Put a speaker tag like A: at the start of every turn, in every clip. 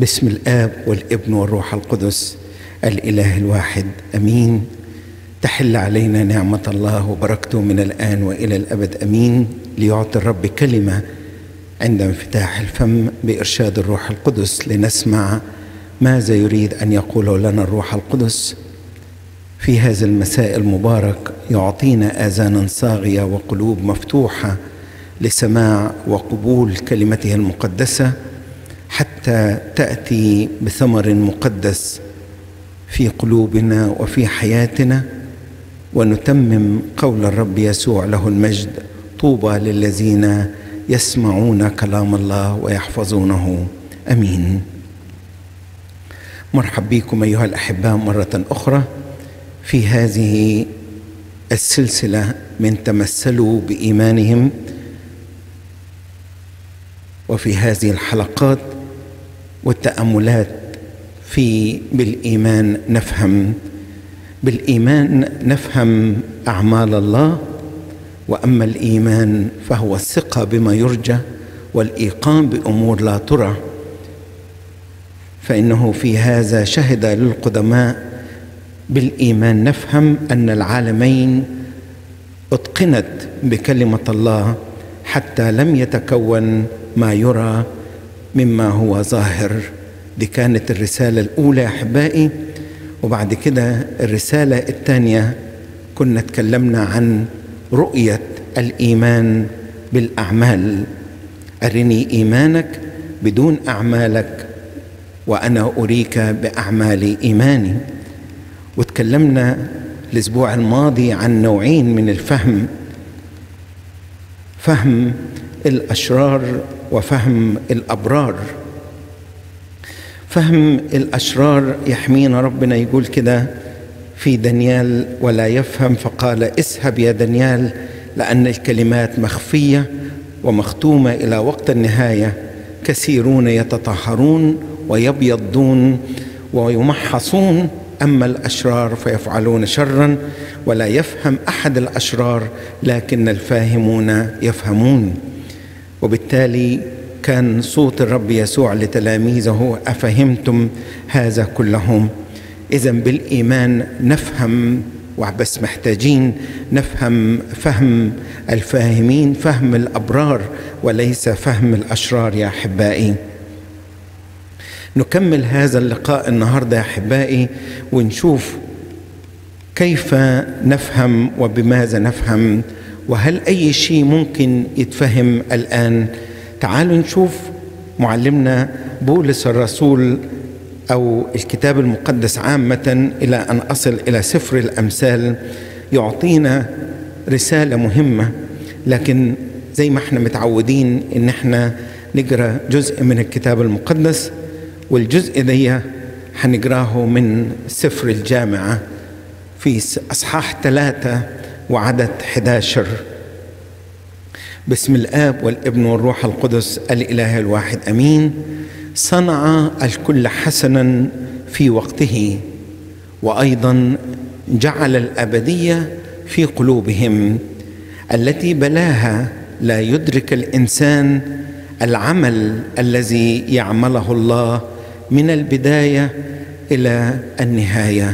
A: باسم الاب والابن والروح القدس الاله الواحد امين تحل علينا نعمه الله وبركته من الان والى الابد امين ليعطي الرب كلمه عند انفتاح الفم بارشاد الروح القدس لنسمع ماذا يريد ان يقوله لنا الروح القدس في هذا المساء المبارك يعطينا اذانا صاغيه وقلوب مفتوحه لسماع وقبول كلمته المقدسه حتى تاتي بثمر مقدس في قلوبنا وفي حياتنا ونتمم قول الرب يسوع له المجد طوبى للذين يسمعون كلام الله ويحفظونه امين مرحب بكم ايها الاحباء مره اخرى في هذه السلسله من تمثلوا بايمانهم وفي هذه الحلقات والتاملات في بالايمان نفهم بالايمان نفهم اعمال الله واما الايمان فهو الثقه بما يرجى والايقان بامور لا ترى فانه في هذا شهد للقدماء بالايمان نفهم ان العالمين اتقنت بكلمه الله حتى لم يتكون ما يرى مما هو ظاهر دي كانت الرساله الاولى احبائي وبعد كده الرساله الثانيه كنا تكلمنا عن رؤيه الايمان بالاعمال ارني ايمانك بدون اعمالك وانا اريك باعمال ايماني وتكلمنا الاسبوع الماضي عن نوعين من الفهم فهم الاشرار وفهم الابرار فهم الاشرار يحمينا ربنا يقول كده في دانيال ولا يفهم فقال اذهب يا دانيال لان الكلمات مخفيه ومختومه الى وقت النهايه كثيرون يتطهرون ويبيضون ويمحصون اما الاشرار فيفعلون شرا ولا يفهم احد الاشرار لكن الفاهمون يفهمون وبالتالي كان صوت الرب يسوع لتلاميذه افهمتم هذا كلهم اذا بالايمان نفهم وبس محتاجين نفهم فهم الفاهمين فهم الابرار وليس فهم الاشرار يا احبائي نكمل هذا اللقاء النهارده يا احبائي ونشوف كيف نفهم وبماذا نفهم وهل اي شيء ممكن يتفهم الان تعالوا نشوف معلمنا بولس الرسول او الكتاب المقدس عامه الى ان اصل الى سفر الامثال يعطينا رساله مهمه لكن زي ما احنا متعودين ان احنا نقرا جزء من الكتاب المقدس والجزء دي هنقراه من سفر الجامعه في اصحاح ثلاثه وعدد 11 باسم الاب والابن والروح القدس الاله الواحد امين صنع الكل حسنا في وقته وايضا جعل الابديه في قلوبهم التي بلاها لا يدرك الانسان العمل الذي يعمله الله من البدايه الى النهايه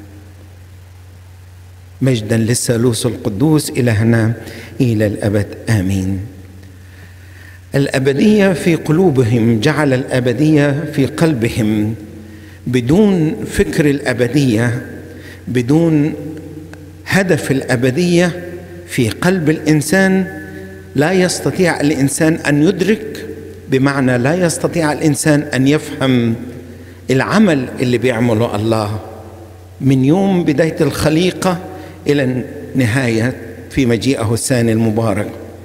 A: مجدا للثالوث القدوس الهنا الى الابد امين الابديه في قلوبهم جعل الابديه في قلبهم بدون فكر الابديه بدون هدف الابديه في قلب الانسان لا يستطيع الانسان ان يدرك بمعنى لا يستطيع الانسان ان يفهم العمل اللي بيعمله الله من يوم بدايه الخليقه الى النهايه في مجيئه الثاني المبارك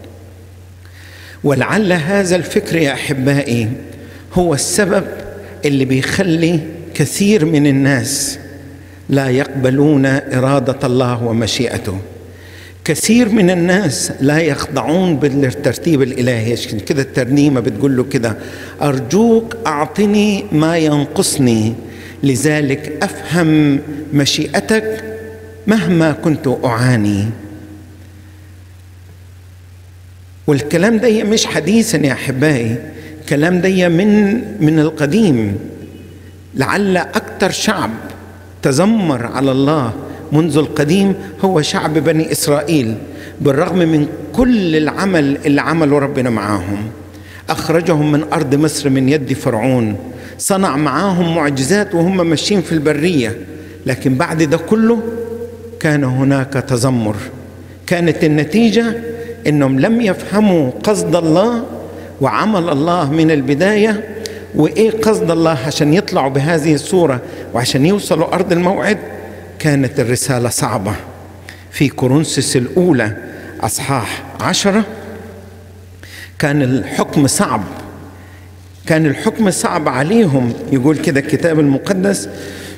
A: ولعل هذا الفكر يا احبائي هو السبب اللي بيخلي كثير من الناس لا يقبلون اراده الله ومشيئته كثير من الناس لا يخضعون بالترتيب الالهي عشان كده الترنيمه بتقول له كده ارجوك اعطني ما ينقصني لذلك افهم مشيئتك مهما كنت اعاني والكلام ده مش حديثا يا احبائي كلام دي من من القديم لعل أكثر شعب تذمر على الله منذ القديم هو شعب بني إسرائيل بالرغم من كل العمل اللي عمله ربنا معاهم أخرجهم من أرض مصر من يد فرعون صنع معاهم معجزات وهم ماشيين في البرية لكن بعد ده كله كان هناك تذمر كانت النتيجة انهم لم يفهموا قصد الله وعمل الله من البدايه وايه قصد الله عشان يطلعوا بهذه الصوره وعشان يوصلوا ارض الموعد كانت الرساله صعبه في كورنثوس الاولى اصحاح عشره كان الحكم صعب كان الحكم صعب عليهم يقول كده الكتاب المقدس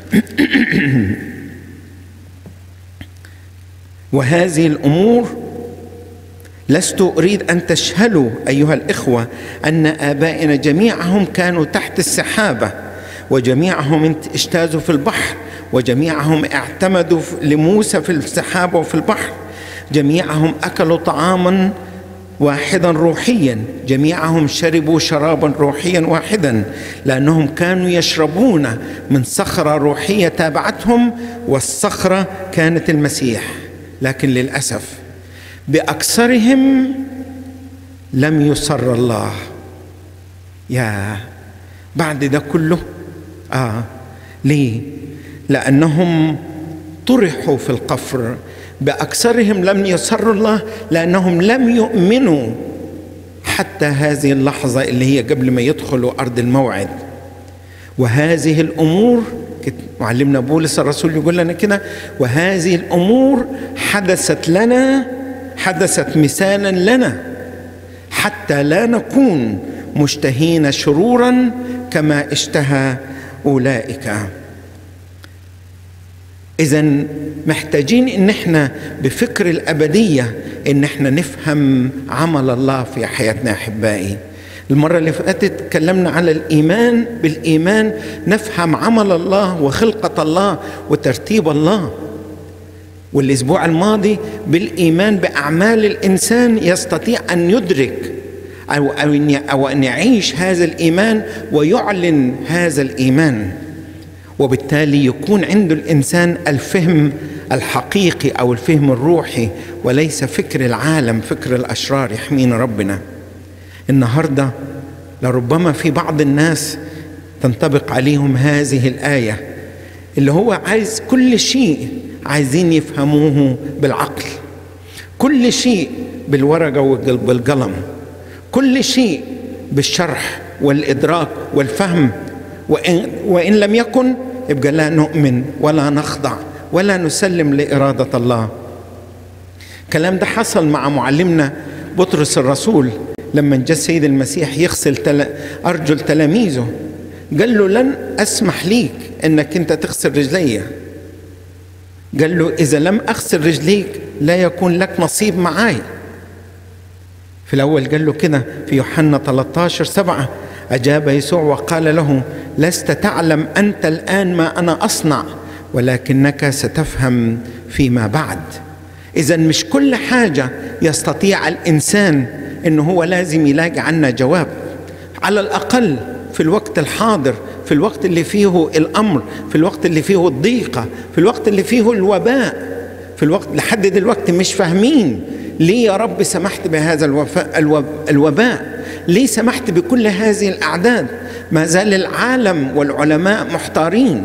A: وهذه الامور لست اريد ان تشهلوا ايها الاخوه ان ابائنا جميعهم كانوا تحت السحابه وجميعهم اجتازوا في البحر وجميعهم اعتمدوا لموسى في السحابه وفي البحر جميعهم اكلوا طعاما واحدا روحيا جميعهم شربوا شرابا روحيا واحدا لانهم كانوا يشربون من صخره روحيه تابعتهم والصخره كانت المسيح لكن للاسف باكثرهم لم يصر الله يا بعد ده كله اه ليه لانهم طرحوا في القفر باكثرهم لم يصر الله لانهم لم يؤمنوا حتى هذه اللحظه اللي هي قبل ما يدخلوا ارض الموعد وهذه الامور معلمنا بولس الرسول يقول لنا كده وهذه الامور حدثت لنا حدثت مثالا لنا حتى لا نكون مشتهين شرورا كما اشتهى اولئك اذا محتاجين ان احنا بفكر الابديه ان احنا نفهم عمل الله في حياتنا احبائي المرة اللي فاتت تكلمنا على الإيمان بالإيمان نفهم عمل الله وخلقة الله وترتيب الله والاسبوع الماضي بالايمان باعمال الانسان يستطيع ان يدرك او او ان او ان يعيش هذا الايمان ويعلن هذا الايمان وبالتالي يكون عنده الانسان الفهم الحقيقي او الفهم الروحي وليس فكر العالم فكر الاشرار يحمينا ربنا النهارده لربما في بعض الناس تنطبق عليهم هذه الايه اللي هو عايز كل شيء عايزين يفهموه بالعقل كل شيء بالورقة والقلم كل شيء بالشرح والإدراك والفهم وإن, وإن لم يكن يبقى لا نؤمن ولا نخضع ولا نسلم لإرادة الله الكلام ده حصل مع معلمنا بطرس الرسول لما جاء السيد المسيح يغسل تل... أرجل تلاميذه قال له لن أسمح ليك أنك أنت تغسل رجلي قال له إذا لم أغسل رجليك لا يكون لك نصيب معاي في الأول قال له كده في يوحنا 13 سبعة أجاب يسوع وقال له لست تعلم أنت الآن ما أنا أصنع ولكنك ستفهم فيما بعد إذا مش كل حاجة يستطيع الإنسان إنه هو لازم يلاقي عنا جواب على الأقل في الوقت الحاضر في الوقت اللي فيه الامر في الوقت اللي فيه الضيقه في الوقت اللي فيه الوباء في الوقت لحد دلوقتي مش فاهمين ليه يا رب سمحت بهذا الوفاء الوب الوباء ليه سمحت بكل هذه الاعداد ما زال العالم والعلماء محتارين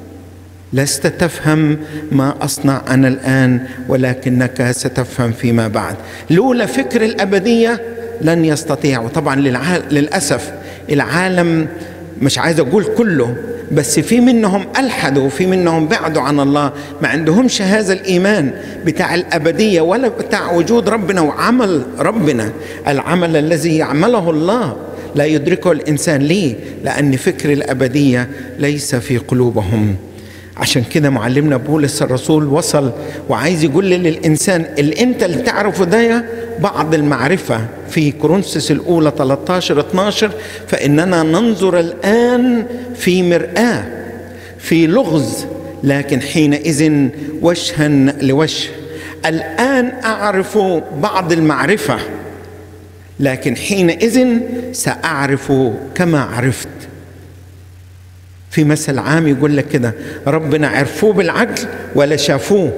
A: لست تفهم ما اصنع انا الان ولكنك ستفهم فيما بعد لولا فكر الابديه لن يستطيع وطبعا للاسف العالم مش عايز اقول كله بس في منهم الحدوا وفي منهم بعدوا عن الله ما عندهمش هذا الايمان بتاع الابديه ولا بتاع وجود ربنا وعمل ربنا العمل الذي يعمله الله لا يدركه الانسان ليه لان فكر الابديه ليس في قلوبهم عشان كده معلمنا بولس الرسول وصل وعايز يقول للإنسان اللي أنت اللي تعرفه ده بعض المعرفة في كورنثوس الأولى 13 12 فإننا ننظر الآن في مرآة في لغز لكن حينئذ وجها لوجه الآن أعرف بعض المعرفة لكن حينئذ سأعرف كما عرفت في مثل عام يقول لك كده ربنا عرفوه بالعقل ولا شافوه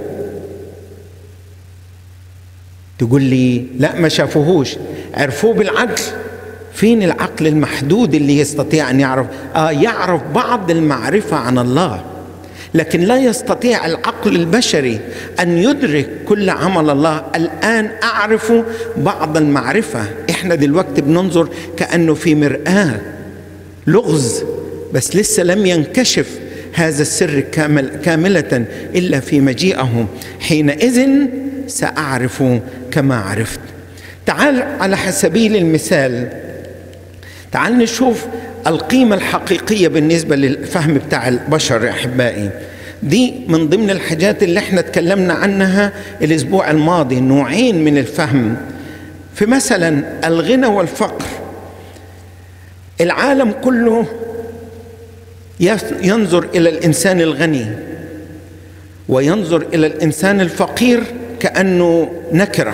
A: تقول لي لا ما شافوهوش عرفوه بالعقل فين العقل المحدود اللي يستطيع ان يعرف اه يعرف بعض المعرفه عن الله لكن لا يستطيع العقل البشري ان يدرك كل عمل الله الان اعرف بعض المعرفه احنا دلوقتي بننظر كانه في مراه لغز بس لسه لم ينكشف هذا السر كامل كامله الا في مجيئه حينئذ ساعرف كما عرفت تعال على سبيل المثال تعال نشوف القيمة الحقيقية بالنسبة للفهم بتاع البشر يا أحبائي دي من ضمن الحاجات اللي احنا اتكلمنا عنها الأسبوع الماضي نوعين من الفهم في مثلا الغنى والفقر العالم كله ينظر إلى الإنسان الغني وينظر إلى الإنسان الفقير كأنه نكرة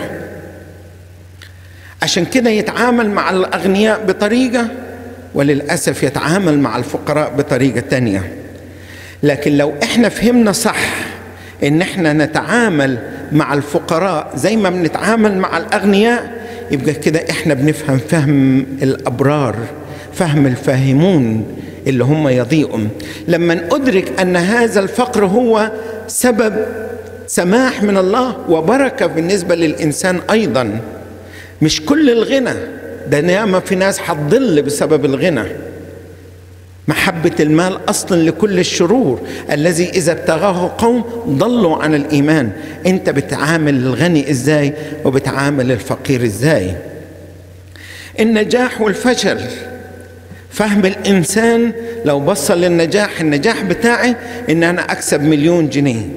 A: عشان كده يتعامل مع الأغنياء بطريقة وللأسف يتعامل مع الفقراء بطريقة تانية لكن لو احنا فهمنا صح ان احنا نتعامل مع الفقراء زي ما بنتعامل مع الأغنياء يبقى كده احنا بنفهم فهم الأبرار فهم الفاهمون اللي هم يضيئهم لما ندرك أن هذا الفقر هو سبب سماح من الله وبركة بالنسبة للإنسان أيضا مش كل الغنى ده نعمة في ناس هتضل بسبب الغنى محبة المال أصل لكل الشرور الذي إذا ابتغاه قوم ضلوا عن الإيمان أنت بتعامل الغني إزاي وبتعامل الفقير إزاي النجاح والفشل فهم الإنسان لو بص للنجاح النجاح بتاعي إن أنا أكسب مليون جنيه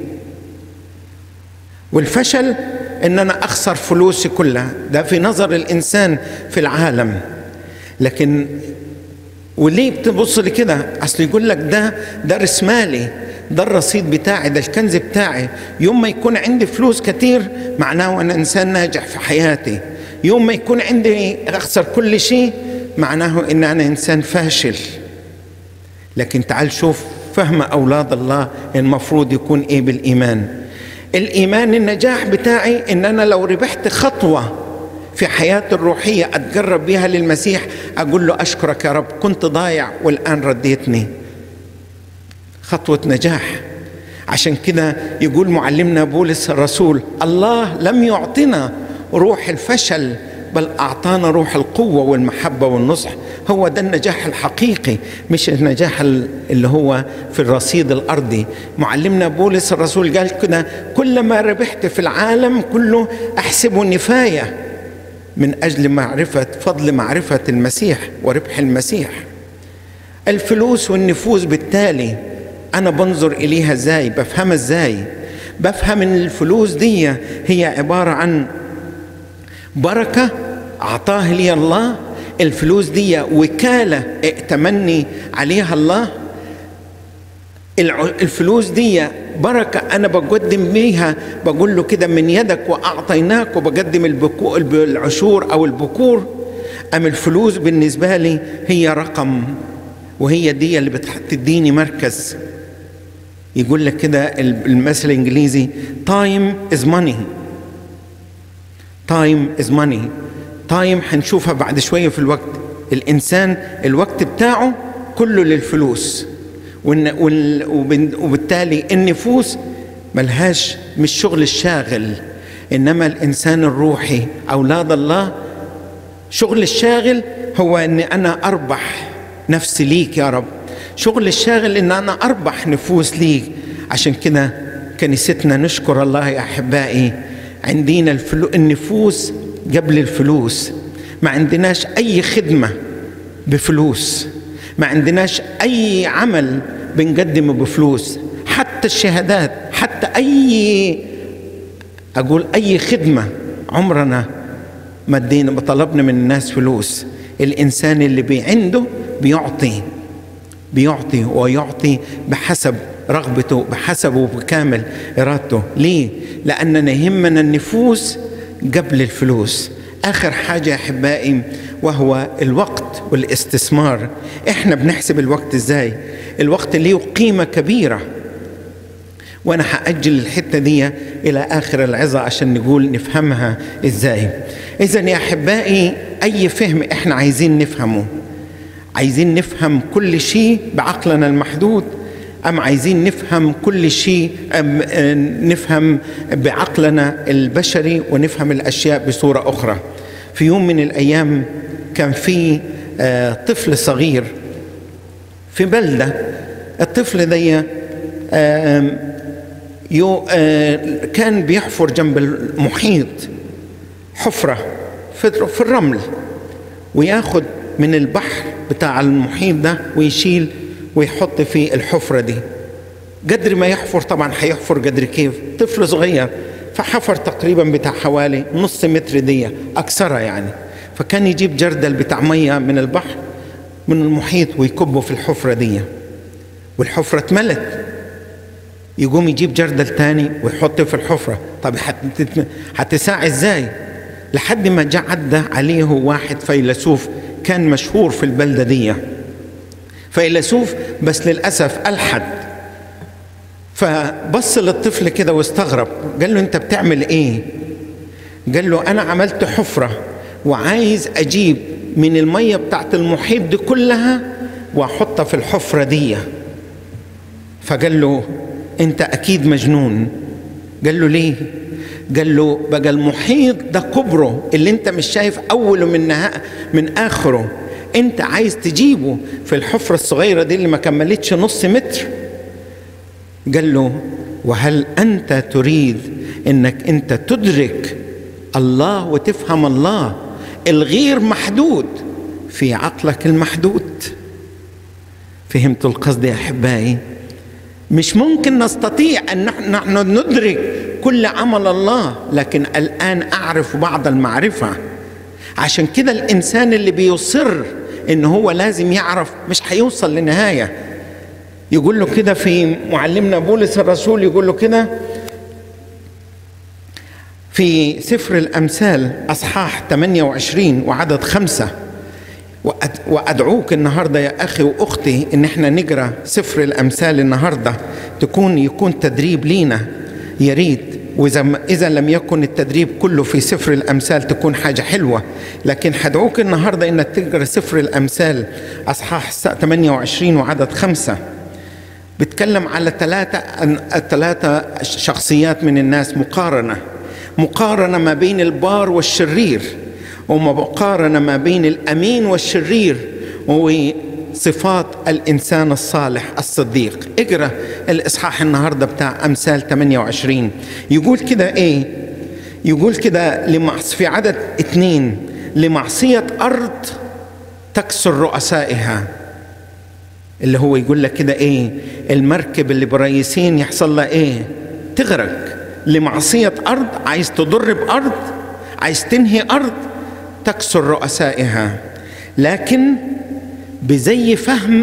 A: والفشل ان انا اخسر فلوسي كلها ده في نظر الانسان في العالم لكن وليه بتبص لكده اصل يقول لك ده ده راس مالي ده الرصيد بتاعي ده الكنز بتاعي يوم ما يكون عندي فلوس كتير معناه انا انسان ناجح في حياتي يوم ما يكون عندي اخسر كل شيء معناه ان انا انسان فاشل لكن تعال شوف فهم اولاد الله المفروض يكون ايه بالايمان الايمان النجاح بتاعي ان انا لو ربحت خطوه في حياتي الروحيه اتقرب بيها للمسيح اقول له اشكرك يا رب كنت ضايع والان رديتني خطوه نجاح عشان كده يقول معلمنا بولس الرسول الله لم يعطنا روح الفشل بل اعطانا روح القوه والمحبه والنصح هو ده النجاح الحقيقي مش النجاح اللي هو في الرصيد الارضي معلمنا بولس الرسول قال كده كل ما ربحت في العالم كله احسبه نفايه من اجل معرفه فضل معرفه المسيح وربح المسيح الفلوس والنفوس بالتالي انا بنظر اليها ازاي بفهمها ازاي بفهم ان الفلوس دي هي عباره عن بركه اعطاها لي الله الفلوس دي وكاله ائتمني عليها الله الفلوس دي بركة أنا بقدم بيها بقول له كده من يدك وأعطيناك وبقدم العشور أو البكور أم الفلوس بالنسبة لي هي رقم وهي دي اللي بتديني مركز يقول لك كده المثل الإنجليزي time is money time is money تايم هنشوفها بعد شوية في الوقت الإنسان الوقت بتاعه كله للفلوس وبالتالي النفوس ملهاش مش شغل الشاغل إنما الإنسان الروحي أولاد الله شغل الشاغل هو أن أنا أربح نفسي ليك يا رب شغل الشاغل أن أنا أربح نفوس ليك عشان كده كنيستنا نشكر الله يا أحبائي عندنا الفلو النفوس قبل الفلوس ما عندناش اي خدمه بفلوس ما عندناش اي عمل بنقدمه بفلوس حتى الشهادات حتى اي اقول اي خدمه عمرنا ما ادينا طلبنا من الناس فلوس الانسان اللي بي عنده بيعطي بيعطي ويعطي بحسب رغبته بحسبه بكامل ارادته ليه لاننا يهمنا النفوس قبل الفلوس آخر حاجة يا أحبائي وهو الوقت والاستثمار إحنا بنحسب الوقت إزاي الوقت له قيمة كبيرة وأنا هأجل الحتة دي إلى آخر العظة عشان نقول نفهمها إزاي إذا يا أحبائي أي فهم إحنا عايزين نفهمه عايزين نفهم كل شيء بعقلنا المحدود أم عايزين نفهم كل شيء أم نفهم بعقلنا البشري ونفهم الأشياء بصورة أخرى في يوم من الأيام كان في طفل صغير في بلدة الطفل دي يو كان بيحفر جنب المحيط حفرة في الرمل وياخد من البحر بتاع المحيط ده ويشيل ويحط في الحفرة دي قدر ما يحفر طبعا هيحفر قدر كيف طفل صغير فحفر تقريبا بتاع حوالي نص متر دي أكثرها يعني فكان يجيب جردل بتاع مية من البحر من المحيط ويكبه في الحفرة دي والحفرة اتملت يقوم يجيب جردل تاني ويحطه في الحفرة طب هتساع ازاي لحد ما جاء عدى عليه واحد فيلسوف كان مشهور في البلدة دي فيلسوف بس للأسف ألحد فبص للطفل كده واستغرب قال له أنت بتعمل إيه قال له أنا عملت حفرة وعايز أجيب من المية بتاعت المحيط دي كلها وأحطها في الحفرة دي فقال له أنت أكيد مجنون قال له ليه قال له بقى المحيط ده كبره اللي انت مش شايف اوله من نها من اخره انت عايز تجيبه في الحفرة الصغيرة دي اللي ما كملتش نص متر قال له وهل انت تريد انك انت تدرك الله وتفهم الله الغير محدود في عقلك المحدود فهمت القصد يا احبائي مش ممكن نستطيع ان نحن ندرك كل عمل الله لكن الان اعرف بعض المعرفه عشان كده الانسان اللي بيصر ان هو لازم يعرف مش هيوصل لنهايه يقول له كده في معلمنا بولس الرسول يقول له كده في سفر الامثال اصحاح 28 وعدد خمسه وادعوك النهارده يا اخي واختي ان احنا نقرا سفر الامثال النهارده تكون يكون تدريب لينا يا ريت واذا اذا لم يكن التدريب كله في سفر الامثال تكون حاجه حلوه لكن حدعوك النهارده انك تقرا سفر الامثال اصحاح 28 وعدد خمسه بيتكلم على ثلاثه ثلاثه شخصيات من الناس مقارنه مقارنه ما بين البار والشرير ومقارنة ما بين الأمين والشرير وصفات الإنسان الصالح الصديق اقرأ الإصحاح النهاردة بتاع أمثال 28 يقول كده إيه يقول كده لمعص في عدد اثنين لمعصية أرض تكسر رؤسائها اللي هو يقول لك كده ايه المركب اللي بريسين يحصل لها ايه تغرق لمعصية أرض عايز تضر بأرض عايز تنهي أرض تكسر رؤسائها لكن بزي فهم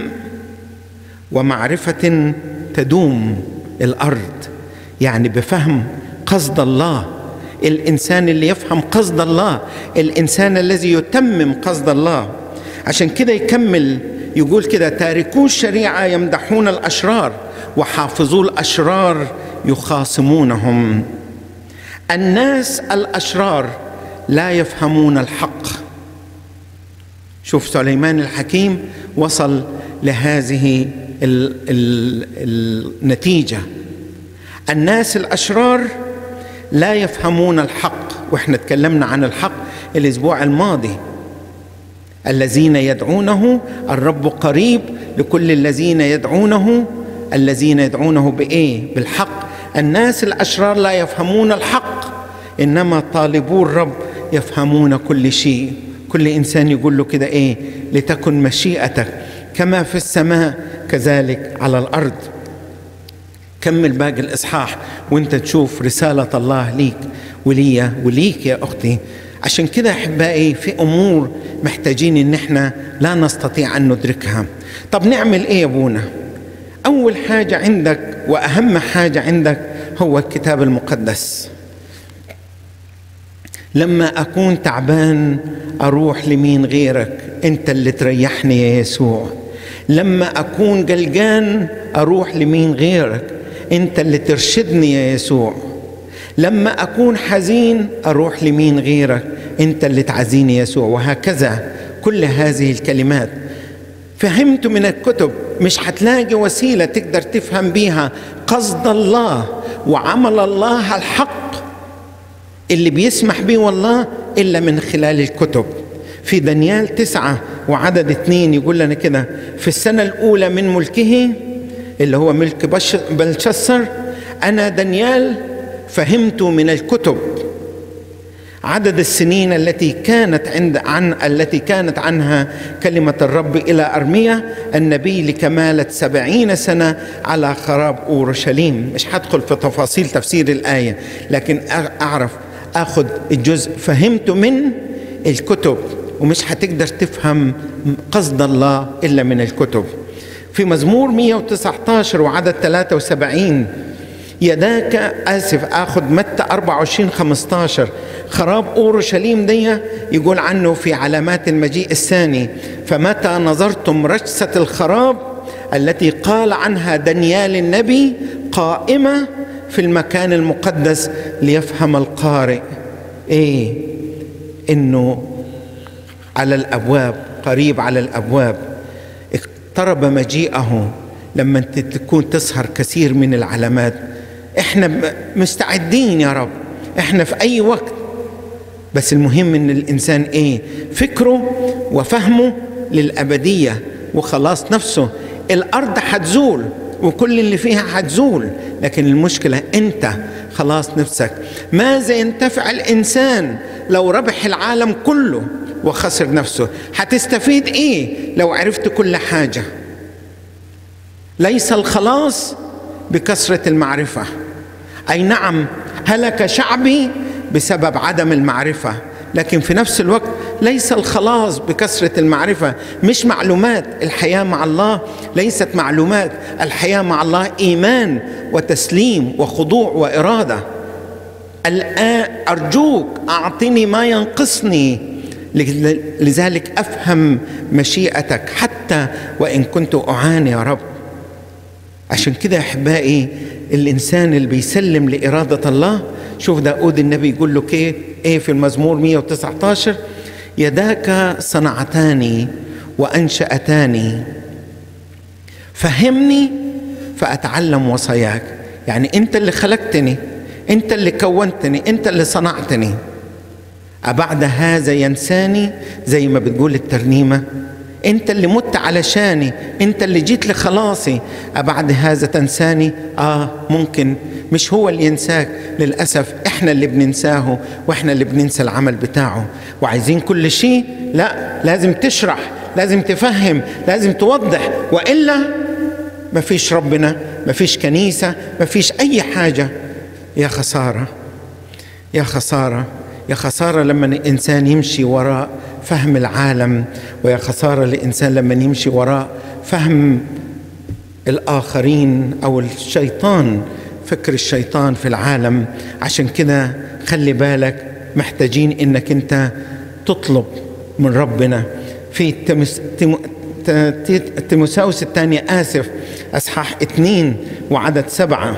A: ومعرفة تدوم الأرض يعني بفهم قصد الله الإنسان اللي يفهم قصد الله الإنسان الذي يتمم قصد الله عشان كده يكمل يقول كده تاركو الشريعة يمدحون الأشرار وحافظو الأشرار يخاصمونهم الناس الأشرار لا يفهمون الحق شوف سليمان الحكيم وصل لهذه ال ال النتيجة الناس الأشرار لا يفهمون الحق واحنا تكلمنا عن الحق الأسبوع الماضي الذين يدعونه الرب قريب لكل الذين يدعونه الذين يدعونه بإيه بالحق الناس الأشرار لا يفهمون الحق إنما طالبو الرب يفهمون كل شيء كل إنسان يقول له كده إيه لتكن مشيئتك كما في السماء كذلك على الأرض كمل باقي الإصحاح وانت تشوف رسالة الله ليك وليا وليك يا أختي عشان كده أحبائي في أمور محتاجين إن احنا لا نستطيع أن ندركها طب نعمل إيه يا أبونا أول حاجة عندك وأهم حاجة عندك هو الكتاب المقدس لما اكون تعبان اروح لمين غيرك انت اللي تريحني يا يسوع لما اكون قلقان اروح لمين غيرك انت اللي ترشدني يا يسوع لما اكون حزين اروح لمين غيرك انت اللي تعزيني يسوع وهكذا كل هذه الكلمات فهمت من الكتب مش هتلاقي وسيله تقدر تفهم بيها قصد الله وعمل الله الحق اللي بيسمح به والله الا من خلال الكتب في دانيال تسعة وعدد اثنين يقول لنا كده في السنة الأولى من ملكه اللي هو ملك بلشسر أنا دانيال فهمت من الكتب عدد السنين التي كانت عند عن التي كانت عنها كلمة الرب إلى أرميا النبي لكمالة سبعين سنة على خراب أورشليم مش هدخل في تفاصيل تفسير الآية لكن أعرف أخذ الجزء فهمت من الكتب ومش هتقدر تفهم قصد الله إلا من الكتب في مزمور 119 وعدد 73 يداك آسف آخذ متى 24 15 خراب أورشليم دي يقول عنه في علامات المجيء الثاني فمتى نظرتم رجسة الخراب التي قال عنها دانيال النبي قائمة في المكان المقدس ليفهم القارئ ايه انه على الابواب قريب على الابواب اقترب مجيئه لما انت تكون تسهر كثير من العلامات احنا مستعدين يا رب احنا في اي وقت بس المهم ان الانسان ايه فكره وفهمه للابديه وخلاص نفسه الارض حتزول وكل اللي فيها حتزول لكن المشكله انت خلاص نفسك ماذا ينتفع الانسان لو ربح العالم كله وخسر نفسه هتستفيد ايه لو عرفت كل حاجه ليس الخلاص بكثره المعرفه اي نعم هلك شعبي بسبب عدم المعرفه لكن في نفس الوقت ليس الخلاص بكثره المعرفه مش معلومات الحياه مع الله ليست معلومات الحياه مع الله ايمان وتسليم وخضوع واراده الان ارجوك اعطني ما ينقصني لذلك افهم مشيئتك حتى وان كنت اعاني يا رب عشان كده احبائي الانسان اللي بيسلم لاراده الله شوف داود النبي يقول له كيف ايه في المزمور 119 يداك صنعتاني وانشاتاني فهمني فاتعلم وصاياك يعني انت اللي خلقتني انت اللي كونتني انت اللي صنعتني أبعد هذا ينساني زي ما بتقول الترنيمة أنت اللي مت علشاني أنت اللي جيت لخلاصي أبعد هذا تنساني آه ممكن مش هو اللي ينساك للأسف إحنا اللي بننساه وإحنا اللي بننسى العمل بتاعه وعايزين كل شيء لا لازم تشرح لازم تفهم لازم توضح وإلا مفيش ربنا مفيش كنيسة مفيش أي حاجة يا خسارة يا خسارة يا خسارة لما الإنسان يمشي وراء فهم العالم ويا خسارة الإنسان لما يمشي وراء فهم الآخرين أو الشيطان فكر الشيطان في العالم عشان كده خلي بالك محتاجين إنك أنت تطلب من ربنا في تمس تم تيموساوس الثانية آسف أصحاح اثنين وعدد سبعة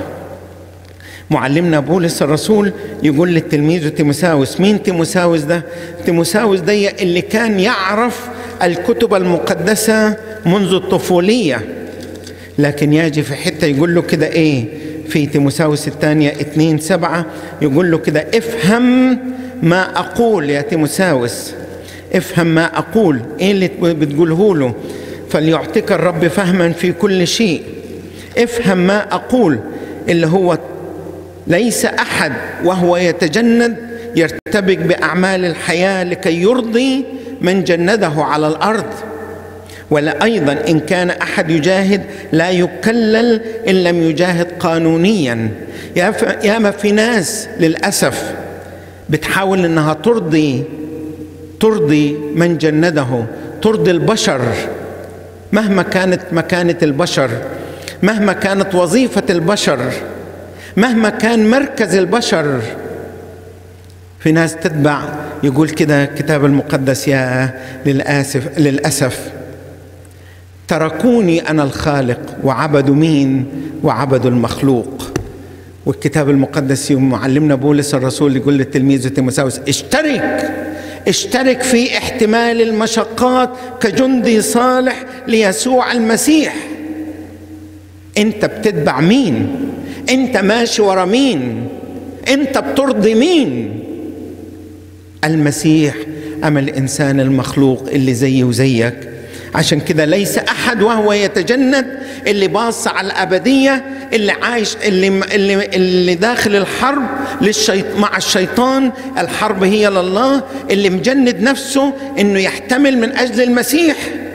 A: معلمنا بولس الرسول يقول للتلميذ تيموساوس مين تيموساوس ده تيموساوس ده اللي كان يعرف الكتب المقدسة منذ الطفولية لكن يجي في حتة يقول له كده ايه في تيموساوس الثانية اتنين سبعة يقول له كده افهم ما أقول يا تيموساوس افهم ما أقول ايه اللي بتقوله له فليعطيك الرب فهما في كل شيء افهم ما أقول اللي هو ليس احد وهو يتجند يرتبك باعمال الحياه لكي يرضي من جنده على الارض ولا ايضا ان كان احد يجاهد لا يكلل ان لم يجاهد قانونيا يا ما في ناس للاسف بتحاول انها ترضي ترضي من جنده ترضي البشر مهما كانت مكانه البشر مهما كانت وظيفه البشر مهما كان مركز البشر في ناس تتبع يقول كده الكتاب المقدس يا للأسف للأسف تركوني أنا الخالق وعبدوا مين وعبدوا المخلوق والكتاب المقدس معلمنا بولس الرسول يقول للتلميذ تيموساوس اشترك اشترك في احتمال المشقات كجندي صالح ليسوع المسيح انت بتتبع مين انت ماشي ورا مين انت بترضي مين المسيح ام الانسان المخلوق اللي زيي وزيك عشان كده ليس احد وهو يتجند اللي باص على الابديه اللي عايش اللي اللي, اللي داخل الحرب للشيط مع الشيطان الحرب هي لله اللي مجند نفسه انه يحتمل من اجل المسيح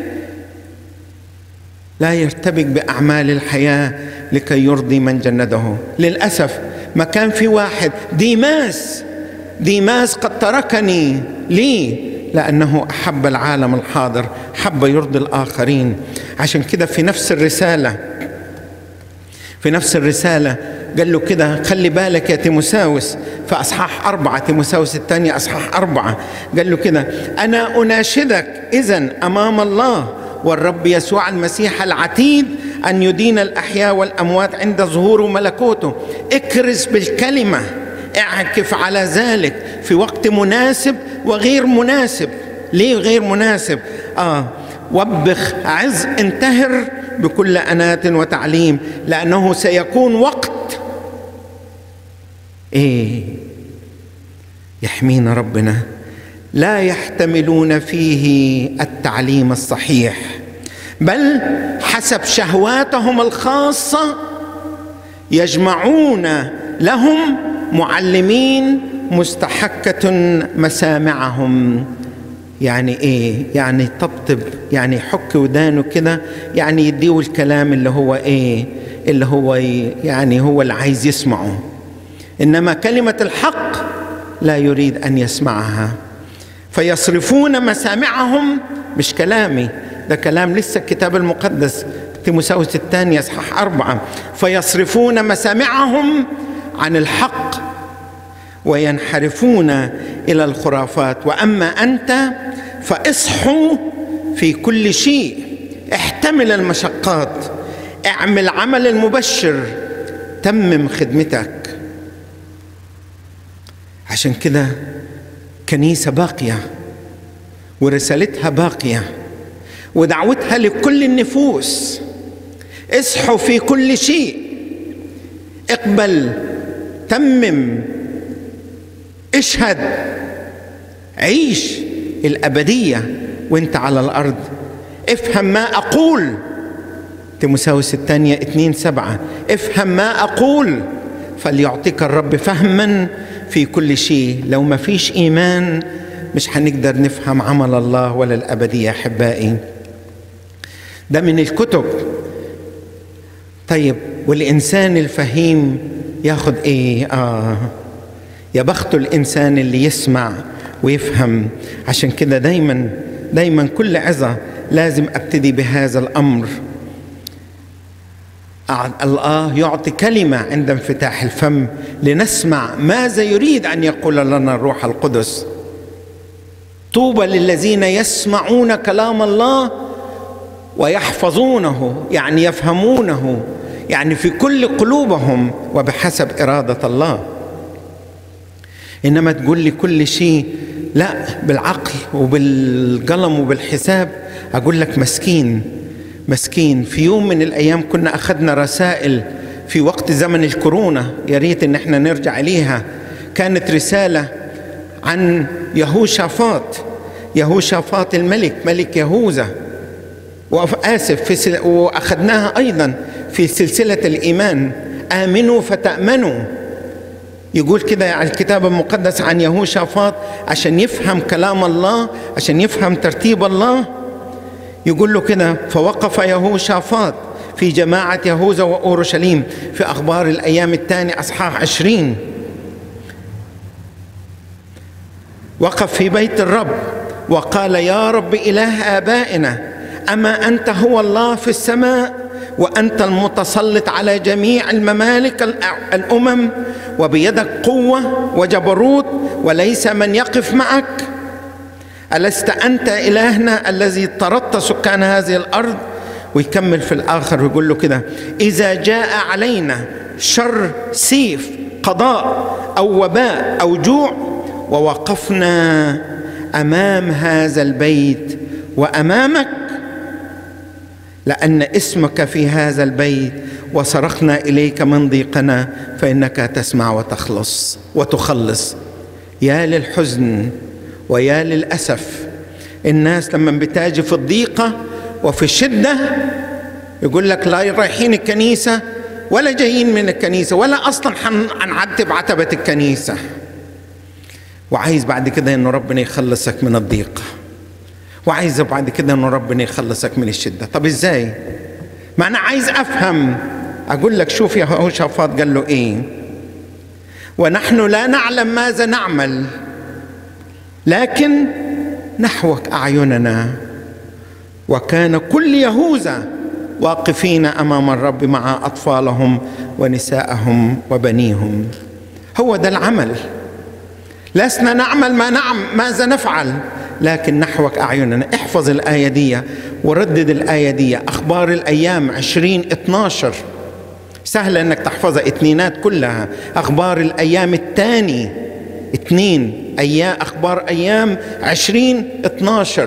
A: لا يرتبك باعمال الحياه لكي يرضي من جنده للاسف ما كان في واحد ديماس ديماس قد تركني لي لأنه أحب العالم الحاضر حب يرضي الآخرين عشان كده في نفس الرسالة في نفس الرسالة قال له كده خلي بالك يا تيموساوس في أصحاح أربعة تيموساوس الثانية أصحاح أربعة قال له كده أنا أناشدك إذا أمام الله والرب يسوع المسيح العتيد أن يدين الأحياء والأموات عند ظهور ملكوته اكرز بالكلمة اعكف على ذلك في وقت مناسب وغير مناسب ليه غير مناسب اه وبخ عز انتهر بكل أنات وتعليم لأنه سيكون وقت إيه يحمينا ربنا لا يحتملون فيه التعليم الصحيح بل حسب شهواتهم الخاصة يجمعون لهم معلمين مستحكة مسامعهم يعني ايه يعني طبطب يعني يحك ودانه كده يعني يديه الكلام اللي هو ايه اللي هو يعني هو اللي عايز يسمعه انما كلمه الحق لا يريد ان يسمعها فيصرفون مسامعهم مش كلامي ده كلام لسه الكتاب المقدس تيموساوس الثانية اصحاح أربعة فيصرفون مسامعهم عن الحق وينحرفون إلى الخرافات وأما أنت فاصحوا في كل شيء احتمل المشقات اعمل عمل المبشر تمم خدمتك عشان كده كنيسه باقيه ورسالتها باقيه ودعوتها لكل النفوس اصحوا في كل شيء اقبل تمم اشهد عيش الأبدية وانت على الأرض افهم ما أقول تيموساوس الثانية اتنين سبعة افهم ما أقول فليعطيك الرب فهما في كل شيء لو ما فيش إيمان مش هنقدر نفهم عمل الله ولا الأبدية أحبائي ده من الكتب طيب والإنسان الفهيم ياخد إيه آه يا بخت الإنسان اللي يسمع ويفهم عشان كده دايما دايما كل عظة لازم ابتدي بهذا الامر الله يعطي كلمة عند انفتاح الفم لنسمع ماذا يريد أن يقول لنا الروح القدس طوبى للذين يسمعون كلام الله ويحفظونه يعني يفهمونه يعني في كل قلوبهم وبحسب إرادة الله إنما تقول لي كل شيء لا بالعقل وبالقلم وبالحساب أقول لك مسكين مسكين في يوم من الأيام كنا أخذنا رسائل في وقت زمن الكورونا يا ريت إن احنا نرجع إليها كانت رسالة عن يهوشافاط يهوشافاط الملك ملك يهوذا وآسف في سل... وأخذناها أيضا في سلسلة الإيمان آمنوا فتأمنوا يقول كده الكتاب المقدس عن يهوشافاط عشان يفهم كلام الله عشان يفهم ترتيب الله يقول له كده فوقف يهوشافاط في جماعة يهوذا وأورشليم في أخبار الأيام الثاني أصحاح عشرين وقف في بيت الرب وقال يا رب إله آبائنا أما أنت هو الله في السماء وأنت المتسلط على جميع الممالك الأمم وبيدك قوة وجبروت وليس من يقف معك ألست أنت إلهنا الذي طردت سكان هذه الأرض ويكمل في الآخر ويقول له كده إذا جاء علينا شر سيف قضاء أو وباء أو جوع ووقفنا أمام هذا البيت وأمامك لأن اسمك في هذا البيت وصرخنا إليك من ضيقنا فإنك تسمع وتخلص وتخلص يا للحزن ويا للأسف الناس لما بتاجي في الضيقة وفي الشدة يقول لك لا رايحين الكنيسة ولا جايين من الكنيسة ولا أصلا حنعتب عتبة الكنيسة وعايز بعد كده انه ربنا يخلصك من الضيقة وعايز بعد كده انه ربنا يخلصك من الشدة طب ازاي ما انا عايز افهم اقول لك شوف يا هوشافاط قال له ايه ونحن لا نعلم ماذا نعمل لكن نحوك اعيننا وكان كل يهوذا واقفين امام الرب مع اطفالهم ونساءهم وبنيهم هو ده العمل لسنا نعمل ما نعم ماذا نفعل لكن نحوك أعيننا احفظ الآية دي وردد الآية دي أخبار الأيام عشرين اتناشر سهلة أنك تحفظها اتنينات كلها أخبار الأيام الثاني اتنين أيام أخبار أيام عشرين اتناشر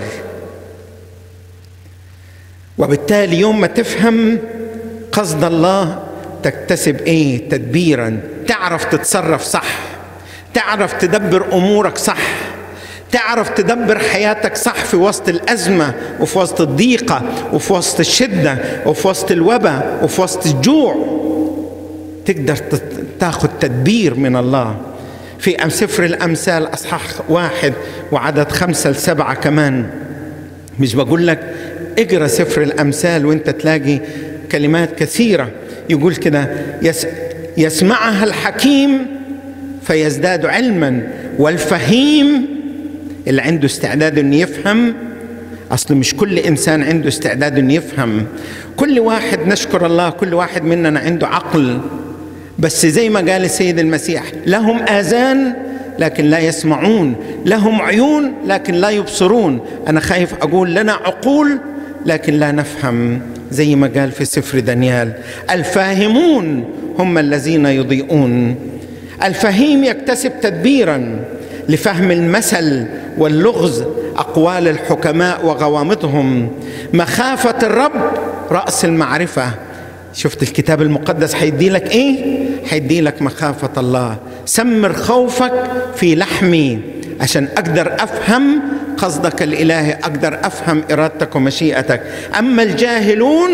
A: وبالتالي يوم ما تفهم قصد الله تكتسب ايه تدبيرا تعرف تتصرف صح تعرف تدبر امورك صح تعرف تدبر حياتك صح في وسط الازمه وفي وسط الضيقه وفي وسط الشده وفي وسط الوباء وفي وسط الجوع تقدر تاخذ تدبير من الله في أم سفر الأمثال أصحاح واحد وعدد خمسة لسبعة كمان مش بقول لك اقرا سفر الأمثال وانت تلاقي كلمات كثيرة يقول كده يس يسمعها الحكيم فيزداد علما والفهيم اللي عنده استعداد انه يفهم اصل مش كل انسان عنده استعداد انه يفهم كل واحد نشكر الله كل واحد مننا عنده عقل بس زي ما قال السيد المسيح لهم اذان لكن لا يسمعون لهم عيون لكن لا يبصرون انا خايف اقول لنا عقول لكن لا نفهم زي ما قال في سفر دانيال الفاهمون هم الذين يضيئون الفهيم يكتسب تدبيرا لفهم المثل واللغز اقوال الحكماء وغوامضهم مخافه الرب راس المعرفه شفت الكتاب المقدس حيدي لك ايه حيدي لك مخافه الله سمر خوفك في لحمي عشان اقدر افهم قصدك الالهي اقدر افهم ارادتك ومشيئتك اما الجاهلون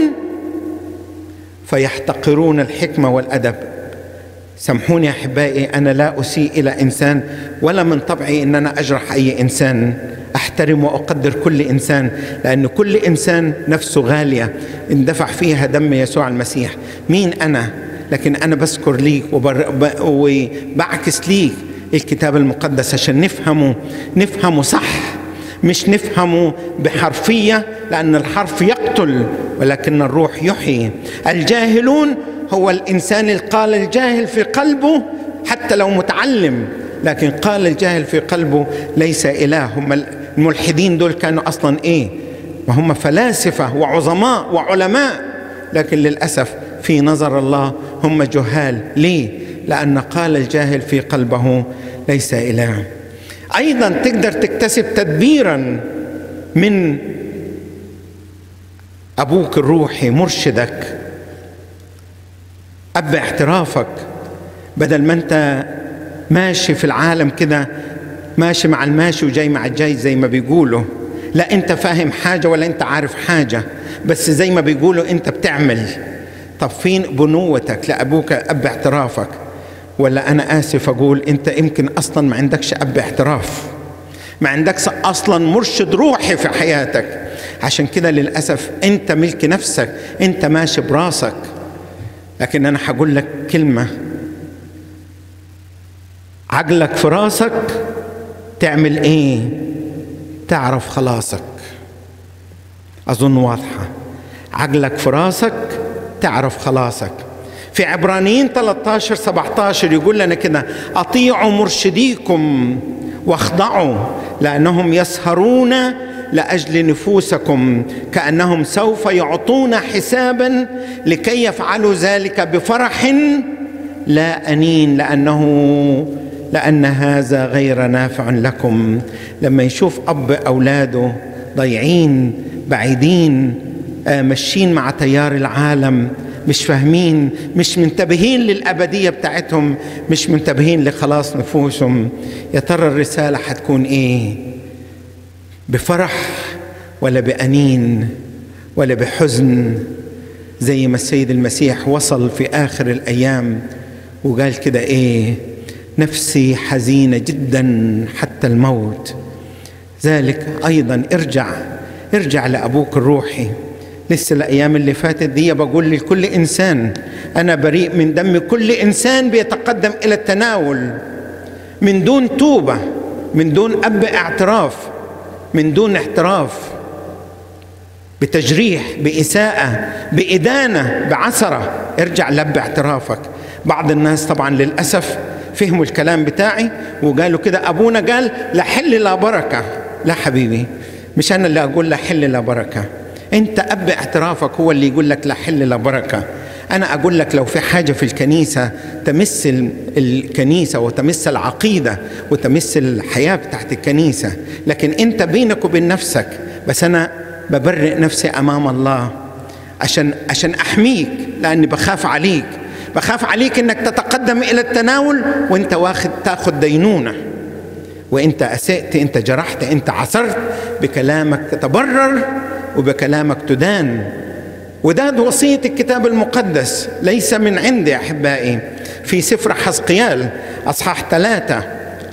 A: فيحتقرون الحكمه والادب سامحوني يا احبائي انا لا اسيء الى انسان ولا من طبعي ان انا اجرح اي انسان احترم واقدر كل انسان لان كل انسان نفسه غاليه اندفع فيها دم يسوع المسيح مين انا لكن انا بذكر ليك وبعكس ليك الكتاب المقدس عشان نفهمه نفهمه صح مش نفهمه بحرفيه لان الحرف يقتل ولكن الروح يحيي الجاهلون هو الانسان اللي قال الجاهل في قلبه حتى لو متعلم لكن قال الجاهل في قلبه ليس اله هم الملحدين دول كانوا اصلا ايه وهم فلاسفه وعظماء وعلماء لكن للاسف في نظر الله هم جهال ليه لان قال الجاهل في قلبه ليس اله ايضا تقدر تكتسب تدبيرا من ابوك الروحي مرشدك اب اعترافك بدل ما انت ماشي في العالم كده ماشي مع الماشي وجاي مع الجاي زي ما بيقولوا لا انت فاهم حاجه ولا انت عارف حاجه بس زي ما بيقولوا انت بتعمل طب فين بنوتك لابوك اب اعترافك ولا انا اسف اقول انت يمكن اصلا ما عندكش اب اعتراف ما عندكش اصلا مرشد روحي في حياتك عشان كده للاسف انت ملك نفسك انت ماشي براسك لكن انا هقول لك كلمه عقلك في راسك تعمل ايه تعرف خلاصك اظن واضحه عقلك في راسك تعرف خلاصك في عبرانيين 13 17 يقول لنا كده اطيعوا مرشديكم واخضعوا لانهم يسهرون لاجل نفوسكم كانهم سوف يعطون حسابا لكي يفعلوا ذلك بفرح لا انين لانه لان هذا غير نافع لكم لما يشوف اب اولاده ضيعين بعيدين ماشيين مع تيار العالم مش فاهمين مش منتبهين للأبدية بتاعتهم مش منتبهين لخلاص نفوسهم يا ترى الرسالة حتكون إيه بفرح ولا بأنين ولا بحزن زي ما السيد المسيح وصل في آخر الأيام وقال كده إيه نفسي حزينة جدا حتى الموت ذلك أيضا ارجع ارجع لأبوك الروحي لسه الايام اللي فاتت دي بقول لكل انسان انا بريء من دم كل انسان بيتقدم الى التناول من دون توبه من دون اب اعتراف من دون احتراف بتجريح باساءه بادانه بعثره ارجع لب اعترافك بعض الناس طبعا للاسف فهموا الكلام بتاعي وقالوا كده ابونا قال لا حل لا بركه لا حبيبي مش انا اللي اقول لا حل لا بركه انت اب اعترافك هو اللي يقول لك لا حل لا بركه انا اقول لك لو في حاجه في الكنيسه تمس الكنيسه وتمس العقيده وتمس الحياه بتاعت الكنيسه لكن انت بينك وبين نفسك بس انا ببرئ نفسي امام الله عشان عشان احميك لاني بخاف عليك بخاف عليك انك تتقدم الى التناول وانت واخد تاخذ دينونه وانت اسأت انت جرحت انت عثرت بكلامك تتبرر وبكلامك تدان وده وصية الكتاب المقدس ليس من عندي أحبائي في سفر حزقيال أصحاح ثلاثة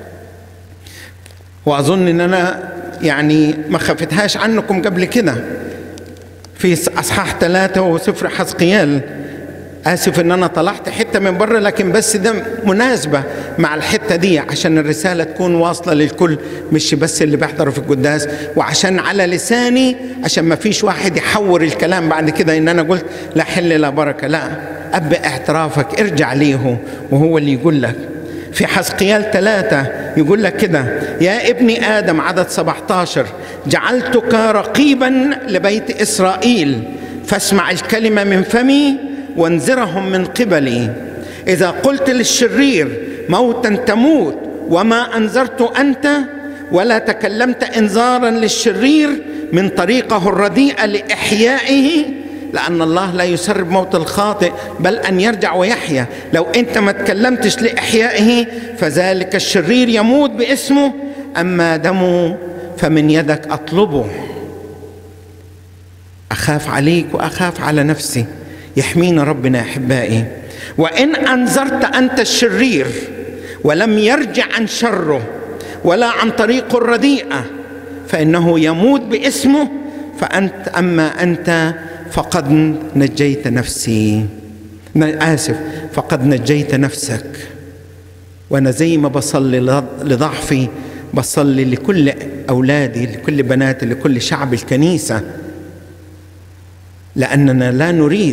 A: وأظن أن أنا يعني ما خفتهاش عنكم قبل كده في أصحاح ثلاثة وسفر حزقيال آسف إن أنا طلعت حتة من بره لكن بس ده مناسبة مع الحتة دي عشان الرسالة تكون واصلة للكل مش بس اللي بيحضروا في القداس وعشان على لساني عشان ما فيش واحد يحور الكلام بعد كده إن أنا قلت لا حل لا بركة لا أب اعترافك ارجع ليه وهو اللي يقول لك في حزقيال ثلاثة يقول لك كده يا ابن آدم عدد 17 جعلتك رقيبا لبيت إسرائيل فاسمع الكلمة من فمي وانذرهم من قبلي اذا قلت للشرير موتا تموت وما انذرت انت ولا تكلمت انذارا للشرير من طريقه الرديئه لاحيائه لان الله لا يسرب موت الخاطئ بل ان يرجع ويحيا لو انت ما تكلمتش لاحيائه فذلك الشرير يموت باسمه اما دمه فمن يدك اطلبه اخاف عليك واخاف على نفسي يحمينا ربنا يا احبائي وان انذرت انت الشرير ولم يرجع عن شره ولا عن طريقه الرديئه فانه يموت باسمه فانت اما انت فقد نجيت نفسي اسف فقد نجيت نفسك وانا زي ما بصلي لضعفي بصلي لكل اولادي لكل بناتي لكل شعب الكنيسه لاننا لا نريد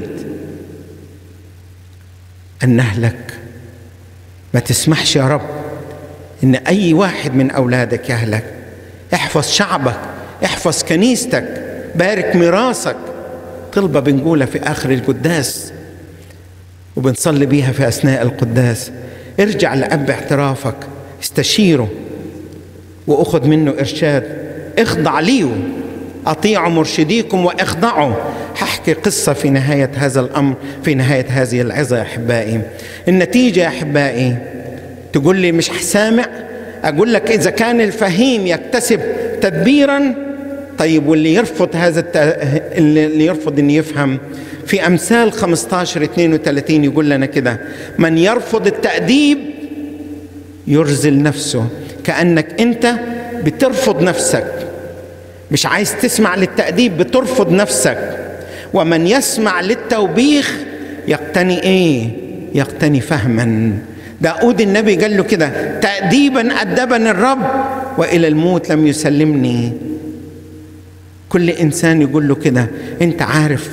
A: ان نهلك ما تسمحش يا رب ان اي واحد من اولادك يهلك احفظ شعبك احفظ كنيستك بارك ميراثك طلبه بنقولها في اخر القداس وبنصلي بيها في اثناء القداس ارجع لاب اعترافك استشيره واخذ منه ارشاد اخضع ليه اطيعوا مرشديكم واخضعوا ححكي قصه في نهايه هذا الامر في نهايه هذه العظه يا احبائي النتيجه يا احبائي تقول لي مش سامع اقول لك اذا كان الفهيم يكتسب تدبيرا طيب واللي يرفض هذا الت... اللي يرفض ان يفهم في امثال 15 32 يقول لنا كده من يرفض التاديب يرزل نفسه كانك انت بترفض نفسك مش عايز تسمع للتاديب بترفض نفسك ومن يسمع للتوبيخ يقتني ايه يقتني فهما داود النبي قال له كده تأديبا أدبني الرب وإلى الموت لم يسلمني كل إنسان يقول له كده أنت عارف